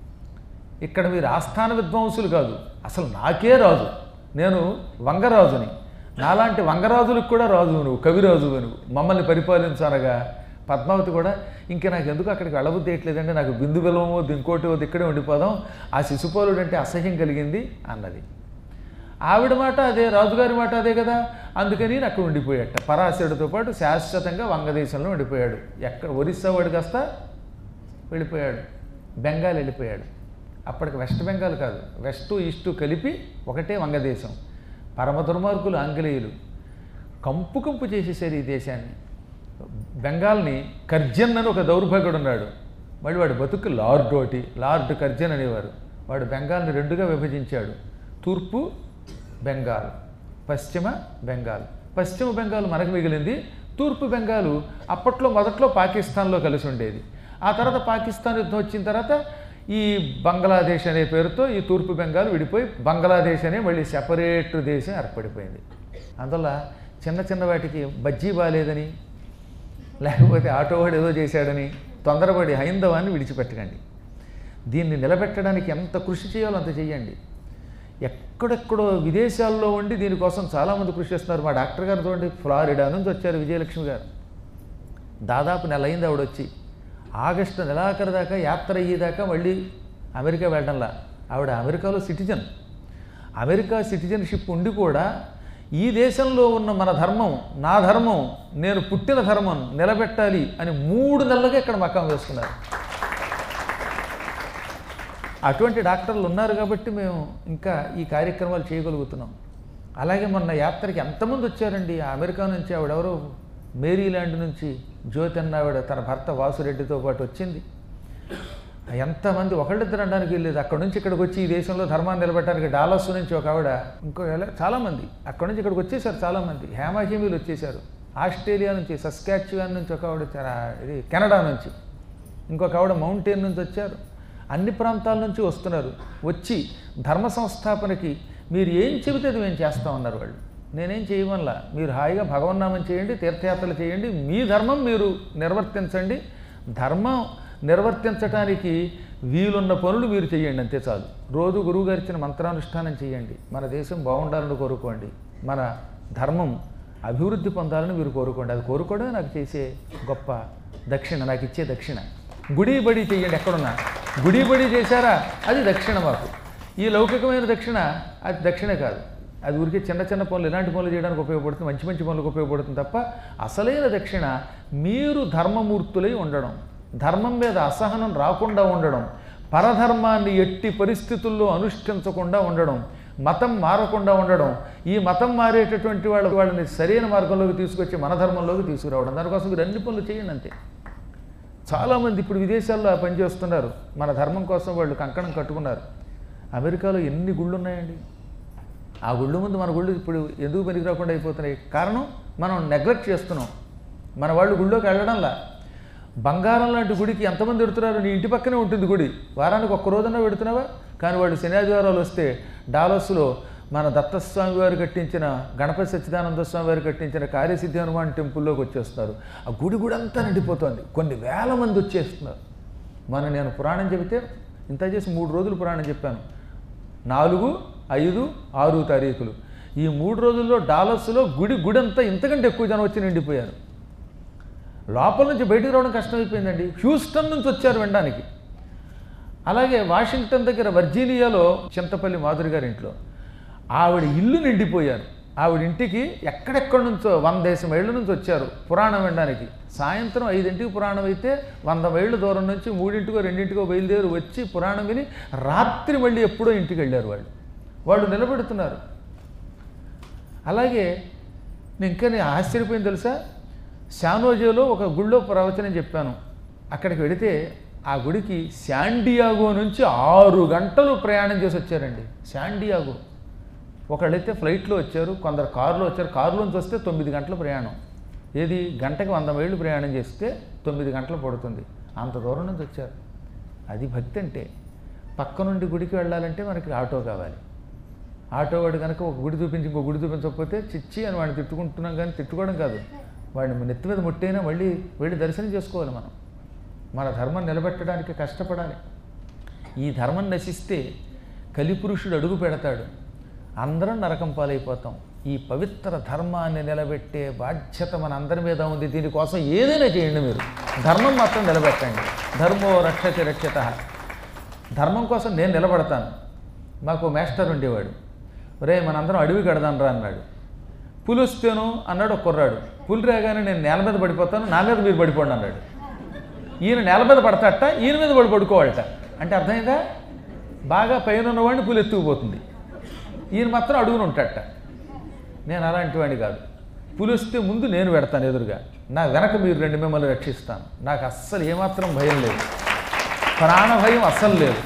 ఇక్కడ మీరు ఆస్థాన విద్వాంసులు కాదు అసలు నాకే రాజు నేను వంగరాజుని నాలాంటి వంగరాజులకు కూడా రాజు నువ్వు కవిరాజు నువ్వు మమ్మల్ని పరిపాలించానగా పద్మావతి కూడా ఇంక నాకు ఎందుకు అక్కడికి వెళ్ళబుద్ధి వేయట్లేదంటే నాకు బిందు బెలమో ఇంకోటి ఇక్కడే ఉండిపోదాం ఆ శిశుపాలుడు అంటే అసహ్యం కలిగింది అన్నది ఆవిడ మాట అదే రాజుగారి మాట అదే కదా అందుకని నేను అక్కడ ఉండిపోయాట పరాశరుడితో పాటు శాశ్వతంగా వంగదేశంలో ఉండిపోయాడు ఎక్కడ ఒరిస్సా వాడు కాస్త వెళ్ళిపోయాడు బెంగాల్ వెళ్ళిపోయాడు అప్పటికి వెస్ట్ బెంగాల్ కాదు వెస్ట్ ఈస్ట్ కలిపి ఒకటే వంగదేశం పరమ దుర్మార్గులు ఆంగ్లేయులు కంపు కంపు చేసేసారు ఈ దేశాన్ని బెంగాల్ని కర్జన్ అని ఒక దౌర్భాగ్యుడు ఉన్నాడు మళ్ళీ వాడు బతుకు లార్డ్ ఒకటి లార్డ్ కర్జన్ అనేవారు వాడు బెంగాల్ని రెండుగా విభజించాడు తూర్పు బెంగాల్ పశ్చిమ బెంగాల్ పశ్చిమ బెంగాల్ మనకు మిగిలింది తూర్పు బెంగాలు అప్పట్లో మొదట్లో పాకిస్తాన్లో కలిసి ఉండేది ఆ తర్వాత పాకిస్తాన్ యుద్ధం వచ్చిన తర్వాత ఈ బంగ్లాదేశ్ అనే పేరుతో ఈ తూర్పు బెంగాల్ విడిపోయి బంగ్లాదేశ్ అనే మళ్ళీ సెపరేట్ దేశం ఏర్పడిపోయింది అందువల్ల చిన్న చిన్న వాటికి బజ్జీ బాగాలేదని లేకపోతే ఆటోవాడు ఏదో చేశాడని తొందరపడి హైందవాన్ని విడిచిపెట్టకండి దీన్ని నిలబెట్టడానికి ఎంత కృషి చేయాలో అంత చేయండి ఎక్కడెక్కడో విదేశాల్లో ఉండి దీనికోసం చాలామంది కృషి చేస్తున్నారు మా డాక్టర్ గారు చూడండి ఫ్లారిడా నుంచి వచ్చారు విజయలక్ష్మి గారు దాదాపు నెల అయింది ఆవిడ వచ్చి ఆగస్టు నెలాఖరు దాకా యాత్ర అయ్యేదాకా మళ్ళీ అమెరికా వెళ్ళడంలా ఆవిడ అమెరికాలో సిటిజన్ అమెరికా సిటిజన్షిప్ ఉండి కూడా ఈ దేశంలో ఉన్న మన ధర్మం నా ధర్మం నేను పుట్టిన ధర్మం నిలబెట్టాలి అని మూడు నెలలుగా ఇక్కడ మకాం వేసుకున్నారు అటువంటి డాక్టర్లు ఉన్నారు కాబట్టి మేము ఇంకా ఈ కార్యక్రమాలు చేయగలుగుతున్నాం అలాగే మొన్న యాత్రకి ఎంతమంది వచ్చారండి ఆ అమెరికా నుంచి ఆవిడెవరో మేరీల్యాండ్ నుంచి జ్యోతి అన్న ఆవిడ తన భర్త వాసురెడ్డితో పాటు వచ్చింది ఎంతమంది ఒకళ్ళిద్దరు అనడానికి వెళ్ళేది అక్కడ నుంచి ఇక్కడికి వచ్చి ఈ దేశంలో ధర్మాన్ని నిలబెట్టడానికి డాలస్ నుంచి ఒక ఆవిడ ఇంకో ఎలా- చాలామంది అక్కడ నుంచి ఇక్కడికి వచ్చేసారు చాలామంది హేమాహేమీలు వచ్చేసారు ఆస్ట్రేలియా నుంచి సస్కాచ్యువాన్ నుంచి ఒక ఆవిడ చాలా ఇది కెనడా నుంచి ఇంకొక ఆవిడ మౌంటైన్ నుంచి వచ్చారు అన్ని ప్రాంతాల నుంచి వస్తున్నారు వచ్చి ధర్మ సంస్థాపనకి మీరు ఏం చెబితే అది మేము చేస్తామన్నారు వాళ్ళు నేనేం చేయమల్లా మీరు హాయిగా భగవన్నామం చేయండి తీర్థయాత్రలు చేయండి మీ ధర్మం మీరు నిర్వర్తించండి ధర్మం నిర్వర్తించడానికి వీలున్న పనులు మీరు చేయండి అంతే చాలు రోజు గురువుగారు ఇచ్చిన మంత్రానుష్ఠానం చేయండి మన దేశం బాగుండాలని కోరుకోండి మన ధర్మం అభివృద్ధి పొందాలని మీరు కోరుకోండి అది కోరుకోవడమే నాకు చేసే గొప్ప దక్షిణ నాకు ఇచ్చే దక్షిణ గుడి బడి చేయండి ఎక్కడున్నా గుడి బడి చేశారా అది దక్షిణ మాకు ఈ లౌకికమైన దక్షిణ అది దక్షిణ కాదు అది ఊరికే చిన్న చిన్న పనులు ఇలాంటి పనులు చేయడానికి ఉపయోగపడుతుంది మంచి మంచి పనులకు ఉపయోగపడుతుంది తప్ప అసలైన దక్షిణ మీరు ధర్మమూర్తులై ఉండడం ధర్మం మీద అసహనం రాకుండా ఉండడం పరధర్మాన్ని ఎట్టి పరిస్థితుల్లో అనుష్ఠించకుండా ఉండడం మతం మారకుండా ఉండడం ఈ మతం మారేటటువంటి వాళ్ళ వాళ్ళని సరైన మార్గంలోకి తీసుకొచ్చి మన ధర్మంలోకి తీసుకురావడం దానికోసం మీరు అన్ని పనులు చేయండి అంతే చాలామంది ఇప్పుడు విదేశాల్లో ఆ పని చేస్తున్నారు మన ధర్మం కోసం వాళ్ళు కంకణం కట్టుకున్నారు అమెరికాలో ఎన్ని గుళ్ళు ఉన్నాయండి ఆ గుళ్ళు ముందు మన గుళ్ళు ఇప్పుడు ఎందుకు పనికి రాకుండా అయిపోతున్నాయి కారణం మనం నెగ్లెక్ట్ చేస్తున్నాం మన వాళ్ళు గుళ్ళోకి వెళ్ళడంలా బంగారం లాంటి గుడికి ఎంతమంది పెడుతున్నారు నీ ఇంటి పక్కనే ఉంటుంది గుడి వారానికి ఒక్క రోజున పెడుతున్నావా కానీ వాళ్ళు శనివారాలు వస్తే డాలస్లో మన దత్తస్వామి వారు కట్టించిన గణపతి సచ్చిదానంద స్వామి వారు కట్టించిన కార్యసిద్ధి హనుమాన్ టెంపుల్లోకి వచ్చేస్తున్నారు ఆ గుడి గుడి అంతా నిండిపోతుంది కొన్ని వేల మంది వచ్చేస్తున్నారు మన నేను పురాణం చెబితే ఇంత చేసి మూడు రోజులు పురాణం చెప్పాను నాలుగు ఐదు ఆరు తారీఖులు ఈ మూడు రోజుల్లో డాలస్లో గుడి గుడి అంతా ఇంతకంటే ఎక్కువ జనం వచ్చి నిండిపోయారు లోపల నుంచి బయటికి రావడం కష్టమైపోయిందండి హ్యూస్టన్ నుంచి వచ్చారు వినడానికి అలాగే వాషింగ్టన్ దగ్గర వర్జీనియాలో చింతపల్లి మాధురి గారి ఇంట్లో ఆవిడ ఇల్లు నిండిపోయారు ఆవిడ ఇంటికి ఎక్కడెక్కడి నుంచో వంద దేశం ఏళ్ళ నుంచి వచ్చారు పురాణం వినడానికి సాయంత్రం ఐదింటికి పురాణం అయితే వంద మైళ్ళ దూరం నుంచి మూడింటికో రెండింటికో బయలుదేరి వచ్చి పురాణం విని రాత్రి మళ్ళీ ఎప్పుడో ఇంటికి వెళ్ళారు వాళ్ళు వాళ్ళు నిలబెడుతున్నారు అలాగే నేను ఇంకా నేను ఆశ్చర్యపోయింది తెలుసా శానోజేలో ఒక గుళ్ళో ప్రవచనం చెప్పాను అక్కడికి వెళితే ఆ గుడికి శాండియాగో నుంచి ఆరు గంటలు ప్రయాణం చేసి వచ్చారండి శాండియాగో ఒకళ్ళైతే ఫ్లైట్లో వచ్చారు కొందరు కారులో వచ్చారు కారులోంచి వస్తే తొమ్మిది గంటల ప్రయాణం ఏది గంటకి వంద మైళ్ళు ప్రయాణం చేస్తే తొమ్మిది గంటలు పడుతుంది అంత దూరం నుంచి వచ్చారు అది భక్తి అంటే పక్క నుండి గుడికి వెళ్ళాలంటే మనకి ఆటో కావాలి ఆటో వాడు కనుక ఒక గుడి చూపించి ఇంకో గుడి చూపించకపోతే చిచ్చి అని వాడిని తిట్టుకుంటున్నాం కానీ తిట్టుకోవడం కాదు వాడిని నెత్తి మీద ముట్టైనా మళ్ళీ వెళ్ళి దర్శనం చేసుకోవాలి మనం మన ధర్మం నిలబెట్టడానికి కష్టపడాలి ఈ ధర్మం నశిస్తే కలిపురుషుడు అడుగు పెడతాడు అందరం నరకం పాలైపోతాం ఈ పవిత్ర ధర్మాన్ని నిలబెట్టే బాధ్యత మన అందరి మీద ఉంది దీనికోసం ఏదైనా చేయండి మీరు ధర్మం మాత్రం నిలబెట్టండి ధర్మో రక్షతి రక్షత ధర్మం కోసం నేను నిలబడతాను మాకు మాస్టర్ ఉండేవాడు ఒరే మనందరం అడవి కడదాం రా అన్నాడు పులి వస్తేను అన్నాడు ఒక కుర్రాడు పులి రాగానే నేను నేల మీద పడిపోతాను నా మీద మీరు పడిపోండి అన్నాడు ఈయన నేల మీద పడతాట ఈయన మీద పడి పడుకోవాలట అంటే అర్థమైందా బాగా పైన ఉన్నవాడిని పులి ఎత్తుకుపోతుంది ఈయన మాత్రం అడుగుని ఉంటాడట నేను అలాంటి వాడిని కాదు పులి వస్తే ముందు నేను పెడతాను ఎదురుగా నా వెనక మీరు రెండు మిమ్మల్ని రక్షిస్తాను నాకు అస్సలు ఏమాత్రం భయం లేదు ప్రాణభయం అస్సలు లేదు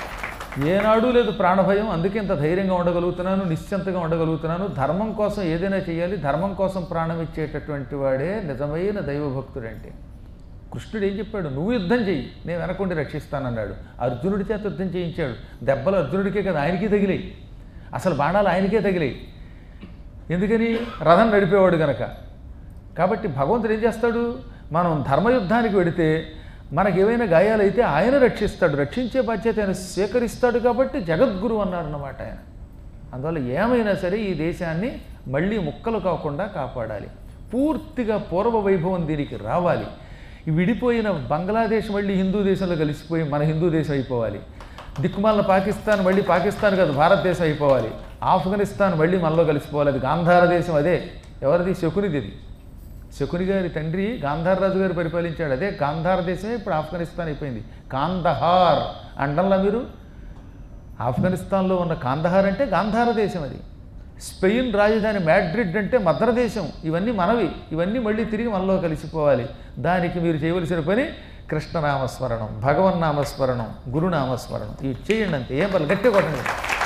ఏనాడు లేదు ప్రాణభయం అందుకే ఇంత ధైర్యంగా ఉండగలుగుతున్నాను నిశ్చింతగా ఉండగలుగుతున్నాను ధర్మం కోసం ఏదైనా చేయాలి ధర్మం కోసం ప్రాణం ఇచ్చేటటువంటి వాడే నిజమైన దైవభక్తుడంటే కృష్ణుడు ఏం చెప్పాడు నువ్వు యుద్ధం చెయ్యి నేను వెనకుండి రక్షిస్తానన్నాడు అర్జునుడి చేత యుద్ధం చేయించాడు దెబ్బలు అర్జునుడికే కదా ఆయనకి తగిలాయి అసలు బాణాలు ఆయనకే తగిలాయి ఎందుకని రథం నడిపేవాడు గనక కాబట్టి భగవంతుడు ఏం చేస్తాడు మనం ధర్మయుద్ధానికి వెడితే మనకి ఏవైనా గాయాలైతే ఆయన రక్షిస్తాడు రక్షించే బాధ్యత ఆయన స్వీకరిస్తాడు కాబట్టి జగద్గురు అన్నారన్నమాట ఆయన అందువల్ల ఏమైనా సరే ఈ దేశాన్ని మళ్ళీ ముక్కలు కాకుండా కాపాడాలి పూర్తిగా పూర్వ వైభవం దీనికి రావాలి ఈ విడిపోయిన బంగ్లాదేశ్ మళ్ళీ హిందూ దేశంలో కలిసిపోయి మన హిందూ దేశం అయిపోవాలి దిక్కుమాలిన పాకిస్తాన్ మళ్ళీ పాకిస్తాన్ కాదు భారతదేశం అయిపోవాలి ఆఫ్ఘనిస్తాన్ మళ్ళీ మనలో కలిసిపోవాలి అది గాంధార దేశం అదే ఎవరిది శకునిది ఇది శకుని గారి తండ్రి గాంధారరాజు గారు పరిపాలించాడు అదే గాంధార దేశమే ఇప్పుడు ఆఫ్ఘనిస్తాన్ అయిపోయింది కాందహార్ అండంలా మీరు ఆఫ్ఘనిస్తాన్లో ఉన్న కాందహార్ అంటే గాంధార దేశం అది స్పెయిన్ రాజధాని మ్యాడ్రిడ్ అంటే మద్ర దేశం ఇవన్నీ మనవి ఇవన్నీ మళ్ళీ తిరిగి మనలో కలిసిపోవాలి దానికి మీరు చేయవలసిన పని కృష్ణనామస్మరణం భగవన్నామస్మరణం గురునామస్మరణం ఇవి చేయండి అంతే ఏం పర్లేదు గట్టి కొట్టండి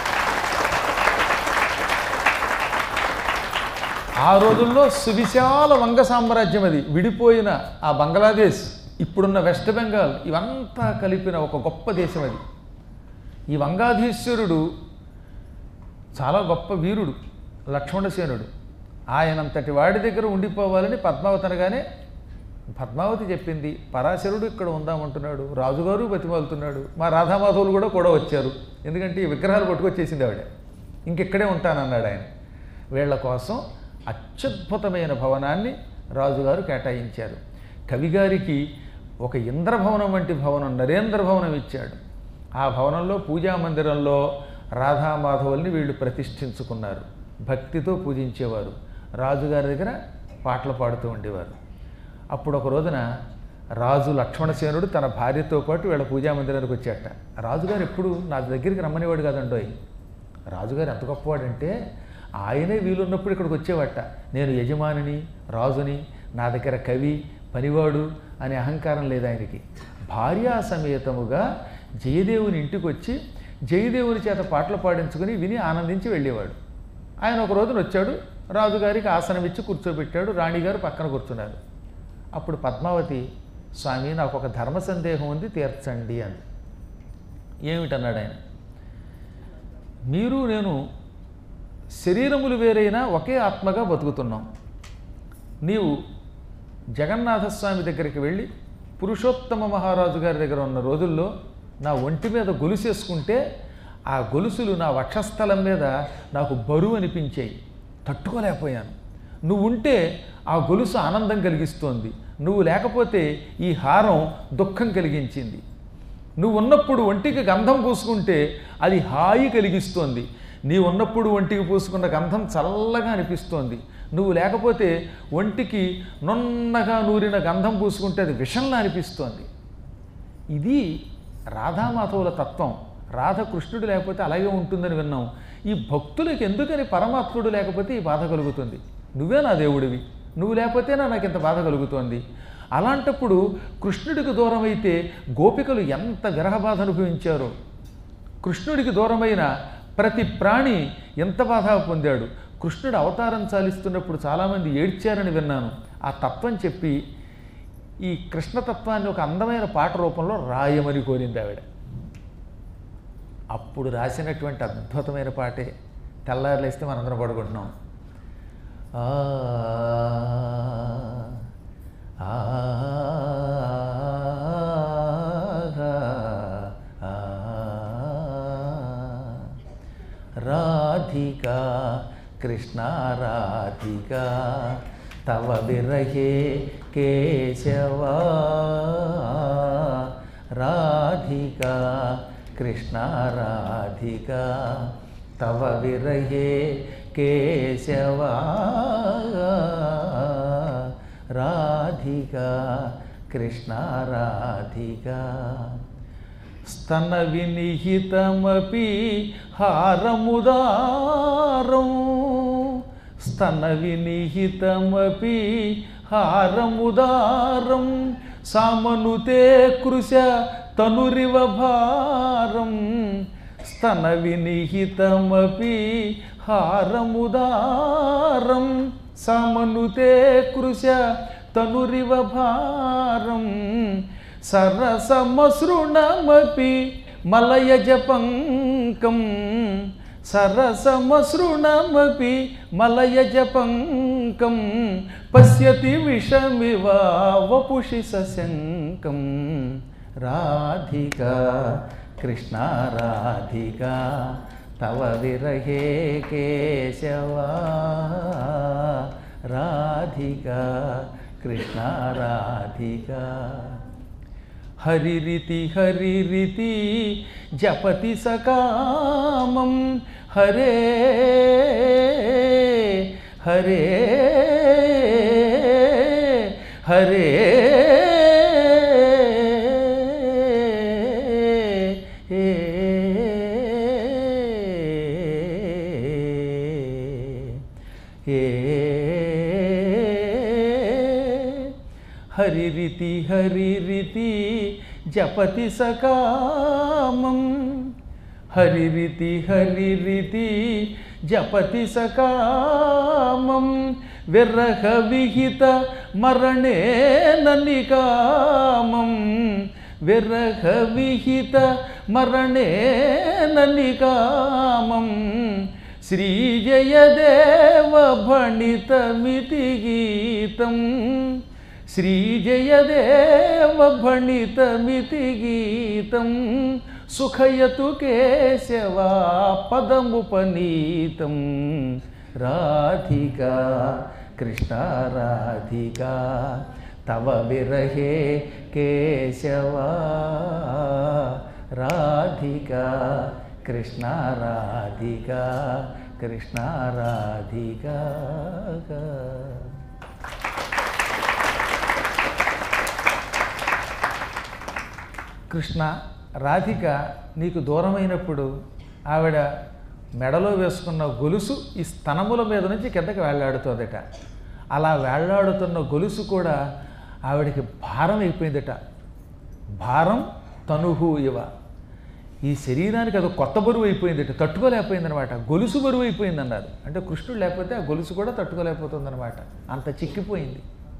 ఆ రోజుల్లో సువిశాల వంగ సామ్రాజ్యం అది విడిపోయిన ఆ బంగ్లాదేశ్ ఇప్పుడున్న వెస్ట్ బెంగాల్ ఇవంతా కలిపిన ఒక గొప్ప దేశం అది ఈ వంగాధీశ్వరుడు చాలా గొప్ప వీరుడు లక్ష్మణసేనుడు ఆయనంతటి వాడి దగ్గర ఉండిపోవాలని పద్మావతి అనగానే పద్మావతి చెప్పింది పరాశరుడు ఇక్కడ ఉందామంటున్నాడు రాజుగారు బతిమాలుతున్నాడు మా రాధామాధవులు కూడా కూడా వచ్చారు ఎందుకంటే ఈ విగ్రహాలు పట్టుకొచ్చేసింది ఆవిడ ఇంకెక్కడే ఉంటానన్నాడు ఆయన వీళ్ళ కోసం అత్యద్భుతమైన భవనాన్ని రాజుగారు కేటాయించారు కవిగారికి ఒక ఇంద్రభవనం వంటి భవనం నరేంద్ర భవనం ఇచ్చాడు ఆ భవనంలో పూజా మందిరంలో రాధామాధవుల్ని వీళ్ళు ప్రతిష్ఠించుకున్నారు భక్తితో పూజించేవారు రాజుగారి దగ్గర పాటలు పాడుతూ ఉండేవారు అప్పుడు ఒక రోజున రాజు లక్ష్మణసేనుడు తన భార్యతో పాటు వీళ్ళ పూజా మందిరానికి వచ్చాట రాజుగారు ఎప్పుడు నా దగ్గరికి రమ్మనేవాడు కాదండోయ్ రాజుగారు ఎంత గొప్పవాడంటే ఆయనే వీలున్నప్పుడు ఇక్కడికి వచ్చేవాట నేను యజమానిని రాజుని నా దగ్గర కవి పనివాడు అనే అహంకారం లేదు ఆయనకి భార్యా సమేతముగా జయదేవుని ఇంటికి వచ్చి జయదేవుని చేత పాటలు పాడించుకుని విని ఆనందించి వెళ్ళేవాడు ఆయన ఒక రోజున వచ్చాడు రాజుగారికి ఆసనం ఇచ్చి కూర్చోబెట్టాడు రాణిగారు పక్కన కూర్చున్నారు అప్పుడు పద్మావతి స్వామి నాకు ఒక ధర్మ సందేహం ఉంది తీర్చండి అంది ఏమిటన్నాడు ఆయన మీరు నేను శరీరములు వేరైనా ఒకే ఆత్మగా బతుకుతున్నాం నీవు జగన్నాథస్వామి దగ్గరికి వెళ్ళి పురుషోత్తమ మహారాజు గారి దగ్గర ఉన్న రోజుల్లో నా ఒంటి మీద గొలుసేసుకుంటే ఆ గొలుసులు నా వక్షస్థలం మీద నాకు బరువు అనిపించాయి తట్టుకోలేకపోయాను నువ్వు ఉంటే ఆ గొలుసు ఆనందం కలిగిస్తోంది నువ్వు లేకపోతే ఈ హారం దుఃఖం కలిగించింది నువ్వు ఉన్నప్పుడు ఒంటికి గంధం పూసుకుంటే అది హాయి కలిగిస్తోంది నీ ఉన్నప్పుడు ఒంటికి పూసుకున్న గంధం చల్లగా అనిపిస్తోంది నువ్వు లేకపోతే ఒంటికి నున్నగా నూరిన గంధం పూసుకుంటే అది విషంలా అనిపిస్తోంది ఇది రాధామాధవుల తత్వం రాధ కృష్ణుడు లేకపోతే అలాగే ఉంటుందని విన్నాం ఈ భక్తులకు ఎందుకని పరమాత్ముడు లేకపోతే ఈ బాధ కలుగుతుంది నువ్వే నా దేవుడివి నువ్వు లేకపోతేనా నాకు ఇంత బాధ కలుగుతోంది అలాంటప్పుడు కృష్ణుడికి దూరం అయితే గోపికలు ఎంత విరహ బాధ అనుభవించారో కృష్ణుడికి దూరమైన ప్రతి ప్రాణి ఎంత బాధ పొందాడు కృష్ణుడు అవతారం చాలిస్తున్నప్పుడు చాలామంది ఏడ్చారని విన్నాను ఆ తత్వం చెప్పి ఈ కృష్ణతత్వాన్ని ఒక అందమైన పాట రూపంలో రాయమని కోరింది ఆవిడ అప్పుడు రాసినటువంటి అద్భుతమైన పాటే తెల్లారులేస్తే మనందరం పడుకుంటున్నాం ఆ ఆ రాధికా కృష్ణ రాధికా తవ విరహే కేశవా రాధికా కృష్ణ రాధికా తవ విరహే కేశవా రాధికా కృష్ణ రాధికా స్తన వినిహితమపి హారముదారం స్తన వినిహితమపి హారముదారం సామనుతే కృశ తనురివ భారం స్తన వినిహితమపి హారముదారం సామనుతే కృశ తనురివ భారం సరసమసృణమపి మలయజ పంకం సరసమసృణమపి మలయజ పంకం పశ్యతి విషమివ వపుషి సశంకం రాధికా కృష్ణ రాధికా తవ విరహే కేశవా రాధికా కృష్ణ రాధికా హరిరితి హరిరితి జపతి సకామం హరే హరే హరే హరిరితి హరిరితి జపతి సకామం హరిరితి హరిరితి జపతి సకామం విరహ విహిత మరణే నికామం విరహ విహిత మరణే నికామం శ్రీజయదేవ భణితమితి గీతం శ్రీజయదేవ భణితమితి గీతం సుఖయతు కేశవా పదముపనీతం రాధికా కృష్ణ రాధికా తవ విరహే కేశవా రాధికా కృష్ణ రాధికా కృష్ణ రాధికా కృష్ణ రాధిక నీకు దూరమైనప్పుడు ఆవిడ మెడలో వేసుకున్న గొలుసు ఈ స్తనముల మీద నుంచి కిందకి వేళ్లాడుతోందట అలా వేళ్లాడుతున్న గొలుసు కూడా ఆవిడకి భారం అయిపోయిందట భారం తనుహు ఇవ ఈ శరీరానికి అది కొత్త బరువు అయిపోయిందట తట్టుకోలేకపోయిందనమాట గొలుసు బరువు అయిపోయిందన్నారు అంటే కృష్ణుడు లేకపోతే ఆ గొలుసు కూడా తట్టుకోలేకపోతుందన్నమాట అంత చిక్కిపోయింది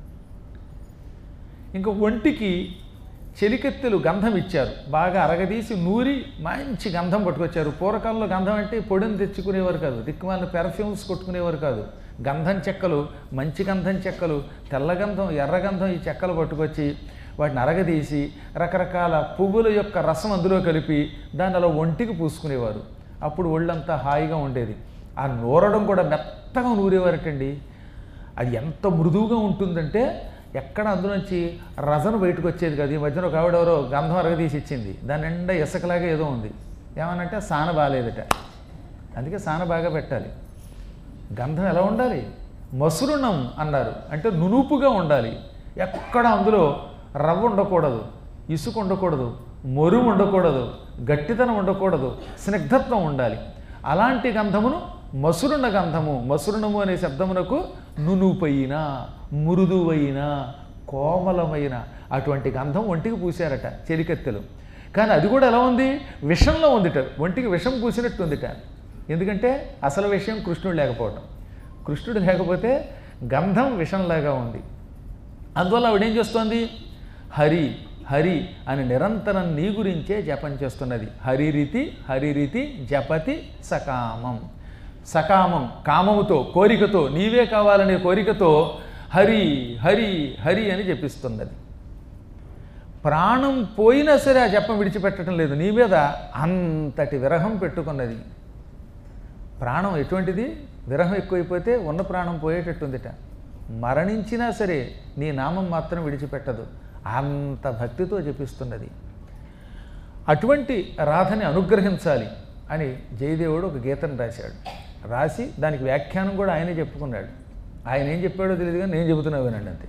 ఇంకా ఒంటికి చెలికెత్తెలు గంధం ఇచ్చారు బాగా అరగదీసి నూరి మంచి గంధం పట్టుకొచ్చారు పూర్వకాలంలో గంధం అంటే పొడిని తెచ్చుకునేవారు కాదు దిక్కుమాలిన పెర్ఫ్యూమ్స్ కొట్టుకునేవారు కాదు గంధం చెక్కలు మంచి గంధం చెక్కలు తెల్ల గంధం ఎర్ర గంధం ఈ చెక్కలు పట్టుకొచ్చి వాటిని అరగదీసి రకరకాల పువ్వుల యొక్క రసం అందులో కలిపి దాన్ని అలా ఒంటికి పూసుకునేవారు అప్పుడు ఒళ్ళంతా హాయిగా ఉండేది ఆ నూరడం కూడా మెత్తగా నూరేవారటండి అది ఎంత మృదువుగా ఉంటుందంటే ఎక్కడ అందులోంచి రజను బయటకు వచ్చేది కదా ఈ మధ్యన ఒక ఆవిడ ఎవరో గంధం అరగదీసి ఇచ్చింది దాని నిండా ఇసుకలాగా ఏదో ఉంది ఏమనంటే సాన బాగాలేదట అందుకే సాన బాగా పెట్టాలి గంధం ఎలా ఉండాలి మసురుణం అన్నారు అంటే నునుపుగా ఉండాలి ఎక్కడ అందులో రవ్వ ఉండకూడదు ఇసుక ఉండకూడదు మొరు ఉండకూడదు గట్టితనం ఉండకూడదు స్నిగ్ధత్వం ఉండాలి అలాంటి గంధమును మసురుణ గంధము మసురుణము అనే శబ్దమునకు నునుపైన మృదువైన కోమలమైన అటువంటి గంధం ఒంటికి పూశారట చెలికత్తెలు కానీ అది కూడా ఎలా ఉంది విషంలో ఉందిట ఒంటికి విషం పూసినట్టు ఉందిట ఎందుకంటే అసలు విషయం కృష్ణుడు లేకపోవటం కృష్ణుడు లేకపోతే గంధం విషంలాగా ఉంది అందువల్ల ఆవిడేం చేస్తోంది హరి హరి అని నిరంతరం నీ గురించే జపం చేస్తున్నది హరిరీతి హరిరీతి జపతి సకామం సకామం కామముతో కోరికతో నీవే కావాలనే కోరికతో హరి హరి హరి అని జపిస్తున్నది ప్రాణం పోయినా సరే ఆ జపం విడిచిపెట్టడం లేదు నీ మీద అంతటి విరహం పెట్టుకున్నది ప్రాణం ఎటువంటిది విరహం ఎక్కువైపోతే ఉన్న ప్రాణం పోయేటట్టుందిట మరణించినా సరే నీ నామం మాత్రం విడిచిపెట్టదు అంత భక్తితో జపిస్తున్నది అటువంటి రాధని అనుగ్రహించాలి అని జయదేవుడు ఒక గీతను రాశాడు రాసి దానికి వ్యాఖ్యానం కూడా ఆయనే చెప్పుకున్నాడు ఆయన ఏం చెప్పాడో తెలియదు కానీ నేను చెబుతున్నా వినండి అంతే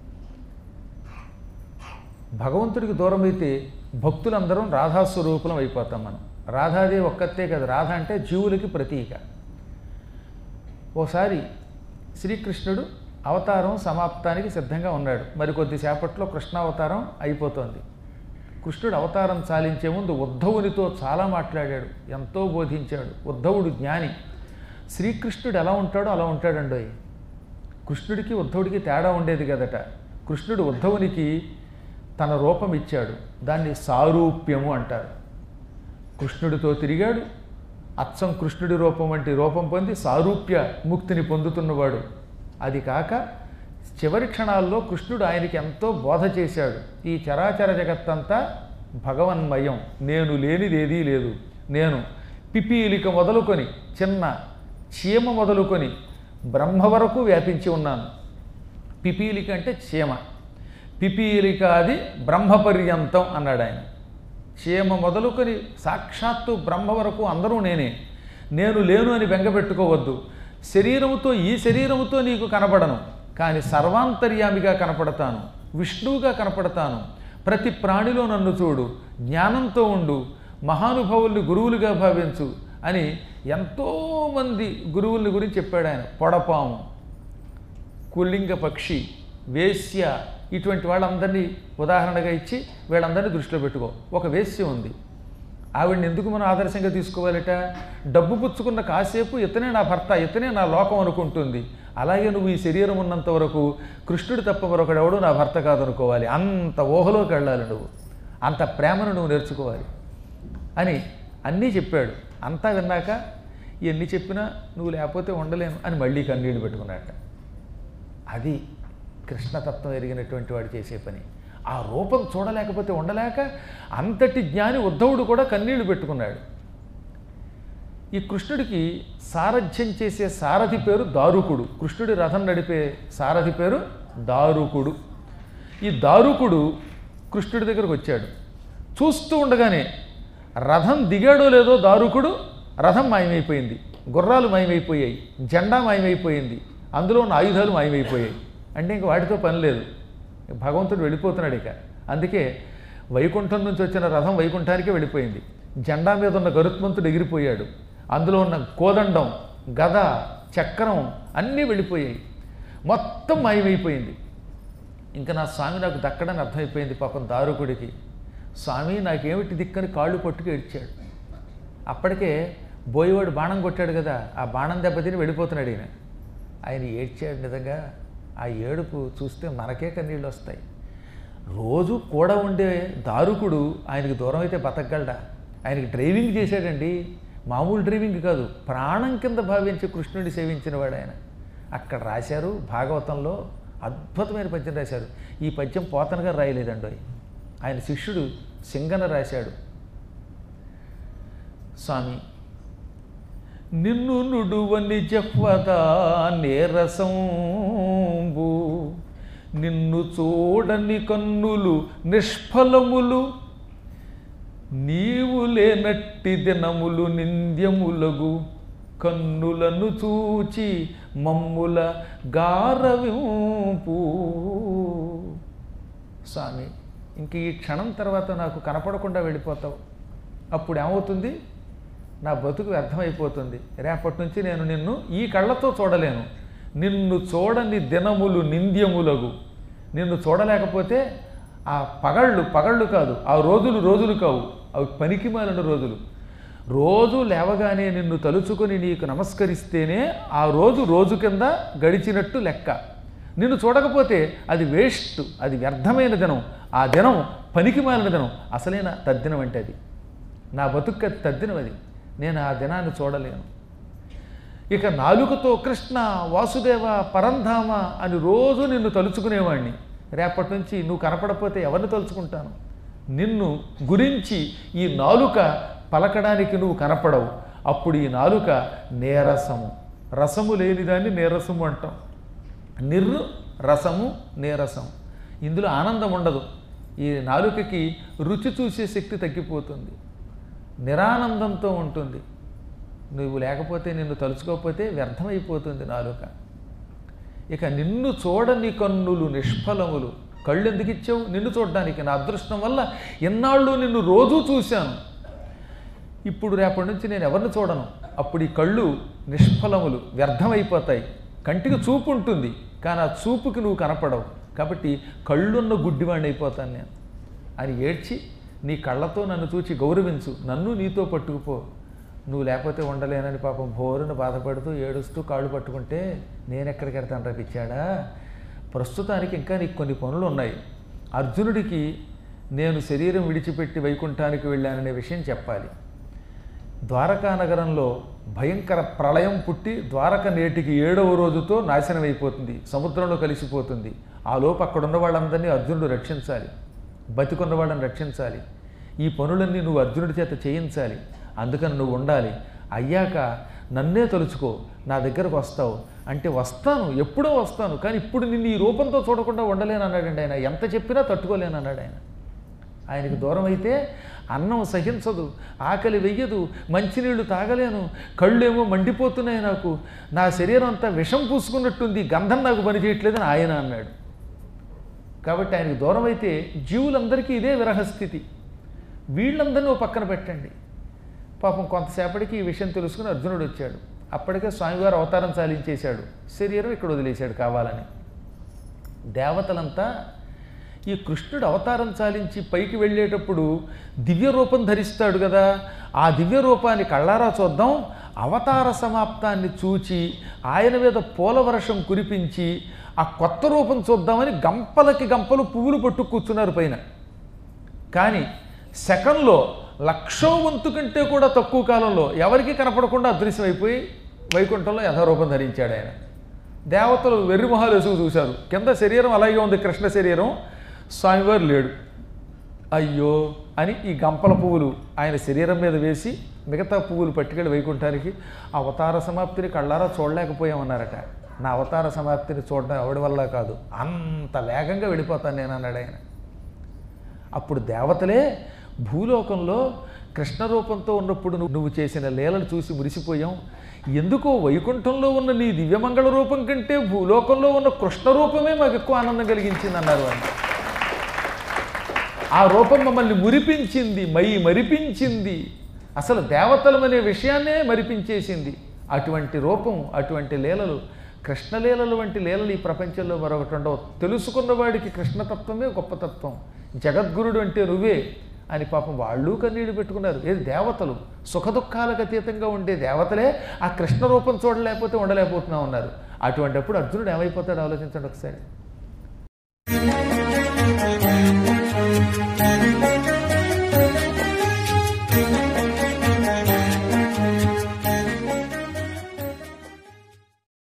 భగవంతుడికి దూరం అయితే భక్తులందరం రాధాస్వరూపులం అయిపోతాం మనం రాధాదేవి ఒక్కతే కదా రాధ అంటే జీవులకి ప్రతీక ఓసారి శ్రీకృష్ణుడు అవతారం సమాప్తానికి సిద్ధంగా ఉన్నాడు మరి కొద్దిసేపట్లో కృష్ణావతారం అయిపోతోంది కృష్ణుడు అవతారం చాలించే ముందు ఉద్ధవునితో చాలా మాట్లాడాడు ఎంతో బోధించాడు ఉద్ధవుడు జ్ఞాని శ్రీకృష్ణుడు ఎలా ఉంటాడో అలా ఉంటాడండోయ్ కృష్ణుడికి ఉద్ధవుడికి తేడా ఉండేది కదట కృష్ణుడు ఉద్ధవునికి తన రూపం ఇచ్చాడు దాన్ని సారూప్యము అంటారు కృష్ణుడితో తిరిగాడు అచ్చం కృష్ణుడి రూపం వంటి రూపం పొంది సారూప్య ముక్తిని పొందుతున్నవాడు అది కాక చివరి క్షణాల్లో కృష్ణుడు ఆయనకి ఎంతో బోధ చేశాడు ఈ చరాచర జగత్తంతా భగవన్మయం నేను లేనిదేదీ లేదు నేను పిపీలిక మొదలుకొని చిన్న చీమ మొదలుకొని బ్రహ్మ వరకు వ్యాపించి ఉన్నాను పిపీలిక అంటే చీమ పిపీలిక అది బ్రహ్మపర్యంతం అన్నాడు ఆయన చీమ మొదలుకొని సాక్షాత్తు బ్రహ్మ వరకు అందరూ నేనే నేను లేను అని బెంగపెట్టుకోవద్దు శరీరముతో ఈ శరీరముతో నీకు కనపడను కానీ సర్వాంతర్యామిగా కనపడతాను విష్ణువుగా కనపడతాను ప్రతి ప్రాణిలో నన్ను చూడు జ్ఞానంతో ఉండు మహానుభావుల్ని గురువులుగా భావించు అని ఎంతోమంది గురువుల్ని గురించి చెప్పాడు ఆయన పొడపాము కుల్లింగ పక్షి వేశ్య ఇటువంటి వాళ్ళందరినీ ఉదాహరణగా ఇచ్చి వీళ్ళందరినీ దృష్టిలో పెట్టుకో ఒక వేశ్య ఉంది ఆవిడని ఎందుకు మనం ఆదర్శంగా తీసుకోవాలట డబ్బు పుచ్చుకున్న కాసేపు ఇతనే నా భర్త ఇతనే నా లోకం అనుకుంటుంది అలాగే నువ్వు ఈ శరీరం ఉన్నంత వరకు కృష్ణుడు తప్ప మరొకడెవడు నా భర్త కాదనుకోవాలి అంత ఊహలోకి వెళ్ళాలి నువ్వు అంత ప్రేమను నువ్వు నేర్చుకోవాలి అని అన్నీ చెప్పాడు అంతా విన్నాక ఎన్ని చెప్పినా నువ్వు లేకపోతే ఉండలేను అని మళ్ళీ కన్నీళ్ళు పెట్టుకున్నట్ట అది కృష్ణతత్వం ఎరిగినటువంటి వాడు చేసే పని ఆ రూపం చూడలేకపోతే ఉండలేక అంతటి జ్ఞాని ఉద్ధవుడు కూడా కన్నీళ్లు పెట్టుకున్నాడు ఈ కృష్ణుడికి సారథ్యం చేసే సారథి పేరు దారుకుడు కృష్ణుడి రథం నడిపే సారథి పేరు దారుకుడు ఈ దారుకుడు కృష్ణుడి దగ్గరకు వచ్చాడు చూస్తూ ఉండగానే రథం దిగాడో లేదో దారుకుడు రథం మాయమైపోయింది గుర్రాలు మాయమైపోయాయి జెండా మాయమైపోయింది అందులో ఉన్న ఆయుధాలు మాయమైపోయాయి అంటే ఇంక వాటితో పని లేదు భగవంతుడు వెళ్ళిపోతున్నాడు ఇక అందుకే వైకుంఠం నుంచి వచ్చిన రథం వైకుంఠానికే వెళ్ళిపోయింది జెండా మీద ఉన్న గరుత్మంతుడు ఎగిరిపోయాడు అందులో ఉన్న కోదండం గద చక్రం అన్నీ వెళ్ళిపోయాయి మొత్తం మాయమైపోయింది ఇంకా నా స్వామి నాకు దక్కడని అర్థమైపోయింది పాపం దారుకుడికి స్వామి నాకేమిటి దిక్కని కాళ్ళు పట్టుకు ఏడ్చాడు అప్పటికే బోయవాడు బాణం కొట్టాడు కదా ఆ బాణం దెబ్బతిని వెళ్ళిపోతున్నాడు ఈయన ఆయన ఏడ్చాడు నిజంగా ఆ ఏడుపు చూస్తే మనకే కన్నీళ్ళు వస్తాయి రోజు కూడా ఉండే దారుకుడు ఆయనకి దూరం అయితే బతకగలడా ఆయనకి డ్రైవింగ్ చేశాడండి మామూలు డ్రైవింగ్ కాదు ప్రాణం కింద భావించి కృష్ణుడిని సేవించిన వాడు ఆయన అక్కడ రాశారు భాగవతంలో అద్భుతమైన పద్యం రాశారు ఈ పద్యం పోతనగా రాయలేదండి ఆయన శిష్యుడు సింగన రాశాడు స్వామి నిన్ను నుడువని జహ్వదా నేరసంబు నిన్ను చూడని కన్నులు నిష్ఫలములు నీవు లేనట్టి దినములు నింద్యములగు కన్నులను చూచి మమ్ముల గారవింపు స్వామి ఇంక ఈ క్షణం తర్వాత నాకు కనపడకుండా వెళ్ళిపోతావు అప్పుడు ఏమవుతుంది నా బతుకు వ్యర్థమైపోతుంది రేపటి నుంచి నేను నిన్ను ఈ కళ్ళతో చూడలేను నిన్ను చూడని దినములు నింద్యములగు నిన్ను చూడలేకపోతే ఆ పగళ్ళు పగళ్ళు కాదు ఆ రోజులు రోజులు కావు అవి పనికిమాలిన రోజులు రోజు లేవగానే నిన్ను తలుచుకొని నీకు నమస్కరిస్తేనే ఆ రోజు రోజు కింద గడిచినట్టు లెక్క నిన్ను చూడకపోతే అది వేస్ట్ అది వ్యర్థమైన దినం ఆ దినం పనికిమాలిన దినం అసలైన తద్దినం అంటే అది నా బతుక్క తద్దినం అది నేను ఆ దినాన్ని చూడలేను ఇక నాలుకతో కృష్ణ వాసుదేవ పరంధామ అని రోజు నిన్ను తలుచుకునేవాడిని రేపటి నుంచి నువ్వు కనపడపోతే ఎవరిని తలుచుకుంటాను నిన్ను గురించి ఈ నాలుక పలకడానికి నువ్వు కనపడవు అప్పుడు ఈ నాలుక నీరసము రసము లేనిదాన్ని నీరసము అంటాం నిర్రు రసము నీరసం ఇందులో ఆనందం ఉండదు ఈ నాలుకకి రుచి చూసే శక్తి తగ్గిపోతుంది నిరానందంతో ఉంటుంది నువ్వు లేకపోతే నిన్ను తలుచుకోకపోతే వ్యర్థమైపోతుంది నాలుక ఇక నిన్ను చూడని కన్నులు నిష్ఫలములు కళ్ళు ఎందుకు ఇచ్చావు నిన్ను చూడడానికి నా అదృష్టం వల్ల ఎన్నాళ్ళు నిన్ను రోజూ చూశాను ఇప్పుడు రేపటి నుంచి నేను ఎవరిని చూడను అప్పుడు ఈ కళ్ళు నిష్ఫలములు వ్యర్థమైపోతాయి కంటికి చూపు ఉంటుంది కానీ ఆ చూపుకి నువ్వు కనపడవు కాబట్టి కళ్ళున్న గుడ్డివాడిని అయిపోతాను నేను అని ఏడ్చి నీ కళ్ళతో నన్ను చూచి గౌరవించు నన్ను నీతో పట్టుకుపో నువ్వు లేకపోతే ఉండలేనని పాపం భోరును బాధపడుతూ ఏడుస్తూ కాళ్ళు పట్టుకుంటే నేను ఎక్కడికి వెళ్తాను రప్పించాడా ప్రస్తుతానికి ఇంకా నీకు కొన్ని పనులు ఉన్నాయి అర్జునుడికి నేను శరీరం విడిచిపెట్టి వైకుంఠానికి వెళ్ళాననే విషయం చెప్పాలి ద్వారకా నగరంలో భయంకర ప్రళయం పుట్టి ద్వారక నేటికి ఏడవ రోజుతో నాశనం అయిపోతుంది సముద్రంలో కలిసిపోతుంది ఆ లోపు అక్కడ ఉన్న వాళ్ళందరినీ అర్జునుడు రక్షించాలి బతికున్న వాళ్ళని రక్షించాలి ఈ పనులన్నీ నువ్వు అర్జునుడి చేత చేయించాలి అందుకని నువ్వు ఉండాలి అయ్యాక నన్నే తలుచుకో నా దగ్గరకు వస్తావు అంటే వస్తాను ఎప్పుడో వస్తాను కానీ ఇప్పుడు నిన్ను ఈ రూపంతో చూడకుండా ఉండలేను అన్నాడండి ఆయన ఎంత చెప్పినా తట్టుకోలేను అన్నాడు ఆయన ఆయనకి దూరం అయితే అన్నం సహించదు ఆకలి వెయ్యదు మంచినీళ్లు తాగలేను కళ్ళేమో మండిపోతున్నాయి నాకు నా శరీరం అంతా విషం పూసుకున్నట్టుంది గంధం నాకు పని చేయట్లేదని ఆయన అన్నాడు కాబట్టి ఆయనకి దూరం అయితే జీవులందరికీ ఇదే విరహస్థితి వీళ్ళందరినీ ఓ పక్కన పెట్టండి పాపం కొంతసేపటికి ఈ విషయం తెలుసుకుని అర్జునుడు వచ్చాడు అప్పటికే స్వామివారు అవతారం చాలించేశాడు శరీరం ఇక్కడ వదిలేశాడు కావాలని దేవతలంతా ఈ కృష్ణుడు అవతారం చాలించి పైకి వెళ్ళేటప్పుడు దివ్య రూపం ధరిస్తాడు కదా ఆ దివ్య రూపాన్ని కళ్ళారా చూద్దాం అవతార సమాప్తాన్ని చూచి ఆయన మీద పూలవర్షం కురిపించి ఆ కొత్త రూపం చూద్దామని గంపలకి గంపలు పువ్వులు పట్టు కూర్చున్నారు పైన కానీ సెకండ్లో లక్షో వంతు కంటే కూడా తక్కువ కాలంలో ఎవరికీ కనపడకుండా అదృశ్యమైపోయి వైకుంఠంలో యథారూపం ధరించాడు ఆయన దేవతలు వెర్రి మొహాలు వేసుకు చూశారు కింద శరీరం అలాగే ఉంది కృష్ణ శరీరం స్వామివారు లేడు అయ్యో అని ఈ గంపల పువ్వులు ఆయన శరీరం మీద వేసి మిగతా పువ్వులు పట్టుకెళ్ళి వైకుంఠానికి అవతార సమాప్తిని కళ్ళారా చూడలేకపోయామన్నారట నా అవతార సమాప్తిని చూడడం ఎవడి వల్ల కాదు అంత వేగంగా వెళ్ళిపోతాను నేను అన్నాడు ఆయన అప్పుడు దేవతలే భూలోకంలో కృష్ణ రూపంతో ఉన్నప్పుడు నువ్వు నువ్వు చేసిన లీలలు చూసి మురిసిపోయాం ఎందుకో వైకుంఠంలో ఉన్న నీ దివ్యమంగళ రూపం కంటే భూలోకంలో ఉన్న కృష్ణ రూపమే మాకు ఎక్కువ ఆనందం కలిగించింది అన్నారు ఆయన ఆ రూపం మమ్మల్ని మురిపించింది మై మరిపించింది అసలు దేవతలమనే విషయాన్నే మరిపించేసింది అటువంటి రూపం అటువంటి లీలలు కృష్ణలీలలు వంటి లీలలు ఈ ప్రపంచంలో మరొకటి ఉండవు తెలుసుకున్న వాడికి కృష్ణతత్వమే గొప్ప తత్వం జగద్గురుడు అంటే నువ్వే అని పాపం వాళ్ళు కన్నీళ్లు పెట్టుకున్నారు ఏది దేవతలు సుఖదుఖాలకు అతీతంగా ఉండే దేవతలే ఆ కృష్ణ రూపం చూడలేకపోతే ఉండలేకపోతున్నా ఉన్నారు అటువంటిప్పుడు అర్జునుడు ఏమైపోతాడు ఆలోచించండి ఒకసారి